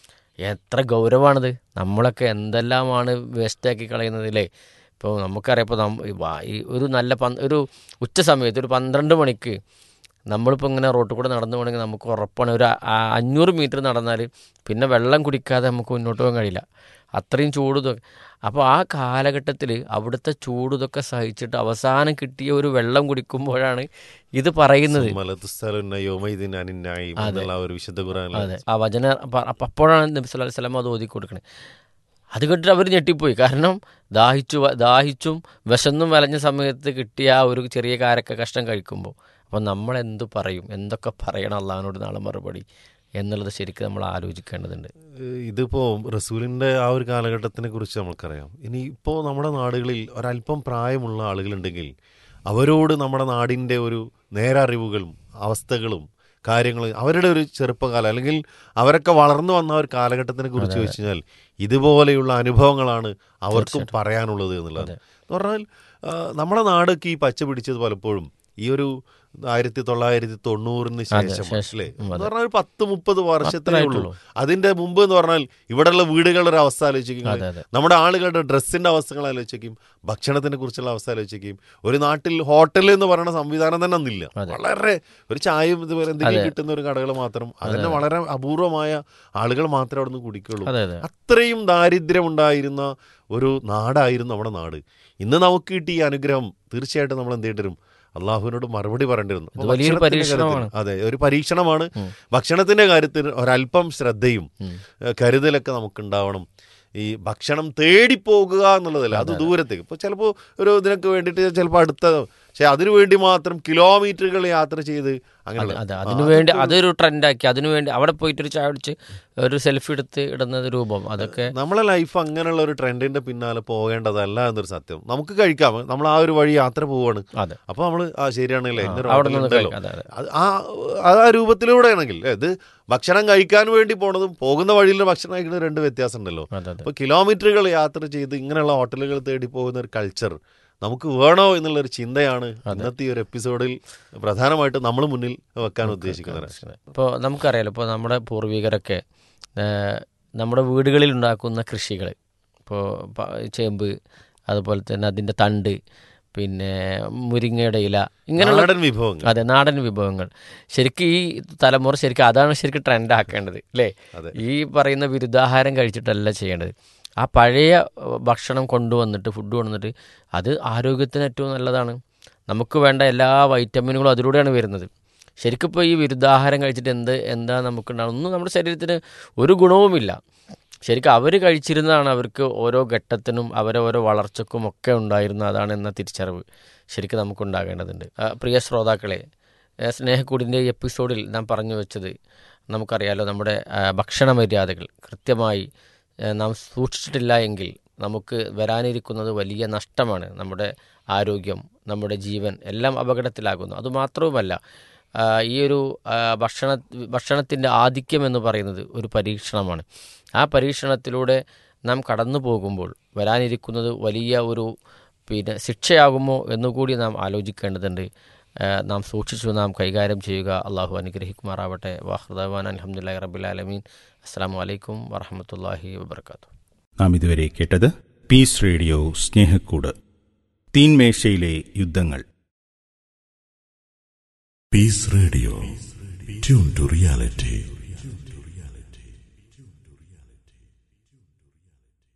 എത്ര ഗൗരവമാണിത് നമ്മളൊക്കെ എന്തെല്ലാമാണ് വേസ്റ്റാക്കി കളയുന്നതില്ലേ ഇപ്പോൾ നമുക്കറിയാം ഇപ്പോൾ നമ്മ ഈ വാ- ഈ ഒരു നല്ല പന്ത് ഒരു ഉച്ച സമയത്ത് ഒരു പന്ത്രണ്ട് മണിക്ക് നമ്മളിപ്പോൾ ഇങ്ങനെ റോട്ടിൽ കൂടെ നടന്നു പോകണമെങ്കിൽ നമുക്ക് ഉറപ്പാണ് ഒരു അ- ആ അഞ്ഞൂറ് മീറ്റർ നടന്നാൽ പിന്നെ വെള്ളം കുടിക്കാതെ നമുക്ക് മുന്നോട്ട് പോകാൻ കഴിയില്ല അത്രയും ചൂട് ഇതൊക്കെ അപ്പോൾ ആ കാലഘട്ടത്തിൽ അവിടുത്തെ ചൂട് ഇതൊക്കെ സഹിച്ചിട്ട് അവസാനം കിട്ടിയ ഒരു വെള്ളം കുടിക്കുമ്പോഴാണ് ഇത് പറയുന്നത് മലത്തുസ്ഥലം യോമൈദിൻ അനിന്നായി എന്നുള്ള ആ ഒരു വിശുദ്ധ ഖുറാനിലെ അതെ ആ വചന അപ്പ- അപ്പ- അപ്പോഴാണ് നബി സല്ലല്ലാഹു അലൈഹി വസല്ലം അത് ഓതി കൊടുക്കണേ അത് കേട്ടിട്ട് അവർ ഞെട്ടിപ്പോയി കാരണം ദാഹിച്ചു വ- ദാഹിച്ചും വിശന്നും വലഞ്ഞ സമയത്ത് കിട്ടിയ ആ ഒരു ചെറിയ കാരക്ക കഷ്ടം കഴിക്കുമ്പോൾ അപ്പോൾ നമ്മൾ എന്തു പറയും എന്തൊക്കെ പറയണം അള്ളഹാനോട് നാളെ മറുപടി എന്നുള്ളത് ശരിക്കും നമ്മൾ ആലോചിക്കേണ്ടതുണ്ട് ഏഹ് ഇതിപ്പോ റസൂലിന്റെ ആ ഒരു കാലഘട്ടത്തിനെ കുറിച്ച് നമുക്കറിയാം ഇനി ഇപ്പോൾ നമ്മുടെ നാടുകളിൽ ഒരല്പം പ്രായമുള്ള ആളുകളുണ്ടെങ്കിൽ അവരോട് നമ്മുടെ നാടിൻ്റെ ഒരു നേരറിവുകളും അവസ്ഥകളും കാര്യങ്ങൾ അവരുടെ ഒരു ചെറുപ്പകാലം അല്ലെങ്കിൽ അവരൊക്കെ വളർന്നു വന്ന ആ ഒരു കാലഘട്ടത്തിനെ കുറിച്ച് വെച്ച് കഴിഞ്ഞാൽ ഇതുപോലെയുള്ള അനുഭവങ്ങളാണ് അവർക്കും പറയാനുള്ളത് എന്നുള്ളത് എന്ന് പറഞ്ഞാൽ ആ, നമ്മുടെ നാടൊക്കെ ഈ പച്ച പിടിച്ചത് പലപ്പോഴും ഈ ഒരു ആയിരത്തി തൊള്ളായിരത്തി തൊണ്ണൂറിന് ശേഷം ശേഷം. അല്ലേ ഉം, എന്ന് അതെ. പറഞ്ഞാൽ ഒരു പത്ത് മുപ്പത് വർഷത്തിലേ അത്രേ ഉള്ളൂ ആയിട്ടുള്ളൂ. അതിന്റെ മുമ്പ് എന്ന് പറഞ്ഞാൽ ഇവിടെയുള്ള വീടുകളുടെ ഒരു അവസ്ഥ ആലോചിക്കും അതെ, അതെ. നമ്മുടെ ആളുകളുടെ ഡ്രസ്സിന്റെ അവസ്ഥകൾ ആലോചിക്കും ഭക്ഷണത്തിനെ കുറിച്ചുള്ള അവസ്ഥ ആലോചിക്കും ഒരു നാട്ടിൽ ഹോട്ടൽ എന്ന് പറയുന്ന സംവിധാനം തന്നെ ഒന്നില്ല അതെ. വളരെ ഒരു ചായയും ഇതുപോലെ എന്തെങ്കിലും അതെ. കിട്ടുന്ന ഒരു കടകൾ മാത്രം അതന്നെ വളരെ അപൂർവമായ ആളുകൾ മാത്രമേ അവിടെ നിന്ന് കുടിക്കുള്ളൂ അതെ അതെ അത്രയും ദാരിദ്ര്യം ഉണ്ടായിരുന്ന ഒരു നാടായിരുന്നു നമ്മുടെ നാട് ഇന്ന് നമുക്ക് കിട്ടിയ ഈ അനുഗ്രഹം തീർച്ചയായിട്ടും നമ്മൾ എന്ത് ചെയ്യേണ്ടി വരും അള്ളാഹുവിനോട് മറുപടി പറയേണ്ടി വരുന്നു ഇത് വലിയൊരു ഭക്ഷണത്തിന്റെ പരീക്ഷണമാണ്. കാര്യത്തിൽ- അതെ ഒരു പരീക്ഷണമാണ് ഉം. ഭക്ഷണത്തിന്റെ കാര്യത്തിൽ ഒരല്പം ശ്രദ്ധയും ഉം. ഏഹ് കരുതലൊക്കെ നമുക്കുണ്ടാവണം ഈ ഭക്ഷണം തേടിപ്പോകുക എന്നുള്ളതല്ല അത് ദൂരത്തേക്ക് ഇപ്പോൾ ചിലപ്പോൾ ഒരു ഇതിനൊക്കെ വേണ്ടിയിട്ട് ചിലപ്പോൾ അടുത്ത പക്ഷെ അതിനു വേണ്ടി മാത്രം കിലോമീറ്ററുകൾ യാത്ര ചെയ്ത് അങ്ങനെ അതെ അതിനു വേണ്ടി അതൊരു ട്രെൻഡാക്കി അതിനു വേണ്ടി അവിടെ പോയിട്ട് ഒരു ചായ കുടിച്ച് ഒരു സെൽഫി എടുത്ത് ഇടുന്നത് രൂപം അതൊക്കെ നമ്മളെ ലൈഫ് അങ്ങനെയുള്ള ഒരു ട്രെൻഡിന്റെ പിന്നാലെ പോകേണ്ടതല്ല എന്നൊരു സത്യം നമുക്ക് കഴിക്കാം നമ്മൾ ആ ഒരു വഴി യാത്ര പോവാണ് അതെ അപ്പൊ നമ്മൾ ആ ശരിയാണല്ലേ ആ, ഇന്നൊരു അവിടെ hotel നിന്ന് ഉണ്ടല്ലോ. കഴിക്കാം. അതെ, അതെ. അത് ആ അത് ആ രൂപത്തിലൂടെ ആണെങ്കിൽ ഇത് ഭക്ഷണം കഴിക്കാൻ വേണ്ടി പോണതും പോകുന്ന വഴിയിൽ ഭക്ഷണം കഴിക്കുന്നത് രണ്ട് വ്യത്യാസം ഉണ്ടല്ലോ അതെ അതെ അപ്പോൾ കിലോമീറ്ററുകൾ യാത്ര ചെയ്ത് ഇങ്ങനെയുള്ള ഹോട്ടലുകൾ തേടി പോകുന്ന ഒരു കൾച്ചർ നമുക്ക് വേണോ എന്നുള്ളൊരു ചിന്തയാണ് ഇന്നത്തെ ഈ ഒരു എപ്പിസോഡിൽ പ്രധാനമായിട്ടും നമ്മൾ മുന്നിൽ വെക്കാൻ ഉദ്ദേശിക്കുന്നത് ഇപ്പോൾ നമുക്കറിയാലോ ഇപ്പോൾ നമ്മുടെ പൂർവികരൊക്കെ ആ, നമ്മുടെ വീടുകളിൽ ഉണ്ടാക്കുന്ന കൃഷികൾ ഇപ്പോൾ ചേമ്പ് അതുപോലെ തന്നെ അതിൻ്റെ തണ്ട് പിന്നെ മുരിങ്ങയുടെ ഇല ഇങ്ങനെയുള്ള നാടൻ വിഭവങ്ങൾ അതെ നാടൻ വിഭവങ്ങൾ ശരിക്കും ഈ തലമുറ ശരിക്കും അതാണ് ശരിക്കും ട്രെൻഡ് ആക്കേണ്ടത് അല്ലേ അതെ. ഈ പറയുന്ന വിരുദ്ധാഹാരം കഴിച്ചിട്ടല്ല ചെയ്യേണ്ടത് ആ പഴയ ഏഹ്, ഭക്ഷണം കൊണ്ടുവന്നിട്ട് ഫുഡ് കൊണ്ടുവന്നിട്ട് അത് ആരോഗ്യത്തിന് ഏറ്റവും നല്ലതാണ് നമുക്ക് വേണ്ട എല്ലാ വൈറ്റമിനുകളും അതിലൂടെയാണ് വരുന്നത് ശരിക്കും ഇപ്പോൾ ഈ വിരുദ്ധാഹാരം കഴിച്ചിട്ട് എന്ത് എന്താ നമുക്കുണ്ടാകും ഒന്നും നമ്മുടെ ശരീരത്തിന് ഒരു ഗുണവുമില്ല ശരിക്കും അവർ കഴിച്ചിരുന്നതാണ് അവർക്ക് ഓരോ ഘട്ടത്തിനും അവരെ ഓരോ വളർച്ചക്കും ഒക്കെ ഉണ്ടായിരുന്ന അതാണ് എന്ന തിരിച്ചറിവ് ശരിക്കും നമുക്കുണ്ടാകേണ്ടതുണ്ട് ആ, പ്രിയ ശ്രോതാക്കളെ ഏ, സ്നേഹക്കൂടിൻ്റെ ഈ എപ്പിസോഡിൽ നാം പറഞ്ഞു വെച്ചത് നമുക്കറിയാലോ നമ്മുടെ ആ, ഭക്ഷണ മര്യാദകൾ കൃത്യമായി ഏ, നാം സൂക്ഷിച്ചിട്ടില്ല എങ്കിൽ നമുക്ക് വരാനിരിക്കുന്നത് വലിയ നഷ്ടമാണ് നമ്മുടെ ആരോഗ്യം നമ്മുടെ ജീവൻ എല്ലാം അപകടത്തിലാകുന്നു അതുമാത്രവുമല്ല ആ, ഈ ഒരു ആ, ഭക്ഷണ ഭക്ഷണത്തിൻ്റെ ആധിക്യം എന്ന് പറയുന്നത് ഒരു പരീക്ഷണമാണ് ആ പരീക്ഷണത്തിലൂടെ നാം കടന്നു പോകുമ്പോൾ വരാനിരിക്കുന്നത് വലിയ ഒരു പിന്നെ ശിക്ഷയാകുമോ എന്നുകൂടി നാം ആലോചിക്കേണ്ടതുണ്ട് ആ, നാം സൂക്ഷിച്ചു നാം കൈകാര്യം ചെയ്യുക അള്ളാഹു അനുഗ്രഹിക്കുമാറാവട്ടെ വാഹൃദാൻ അലഹമുല്ലാ റബുലാലമീൻ അസ്സാം വലൈക്കും വറഹമത്തല്ലാഹി വബർക്കാത്തു നാം ഇതുവരെ കേട്ടത് പീസ് റേഡിയോ സ്നേഹക്കൂട് തീൻമേശയിലെ യുദ്ധങ്ങൾ Peace Radio. Tune to reality.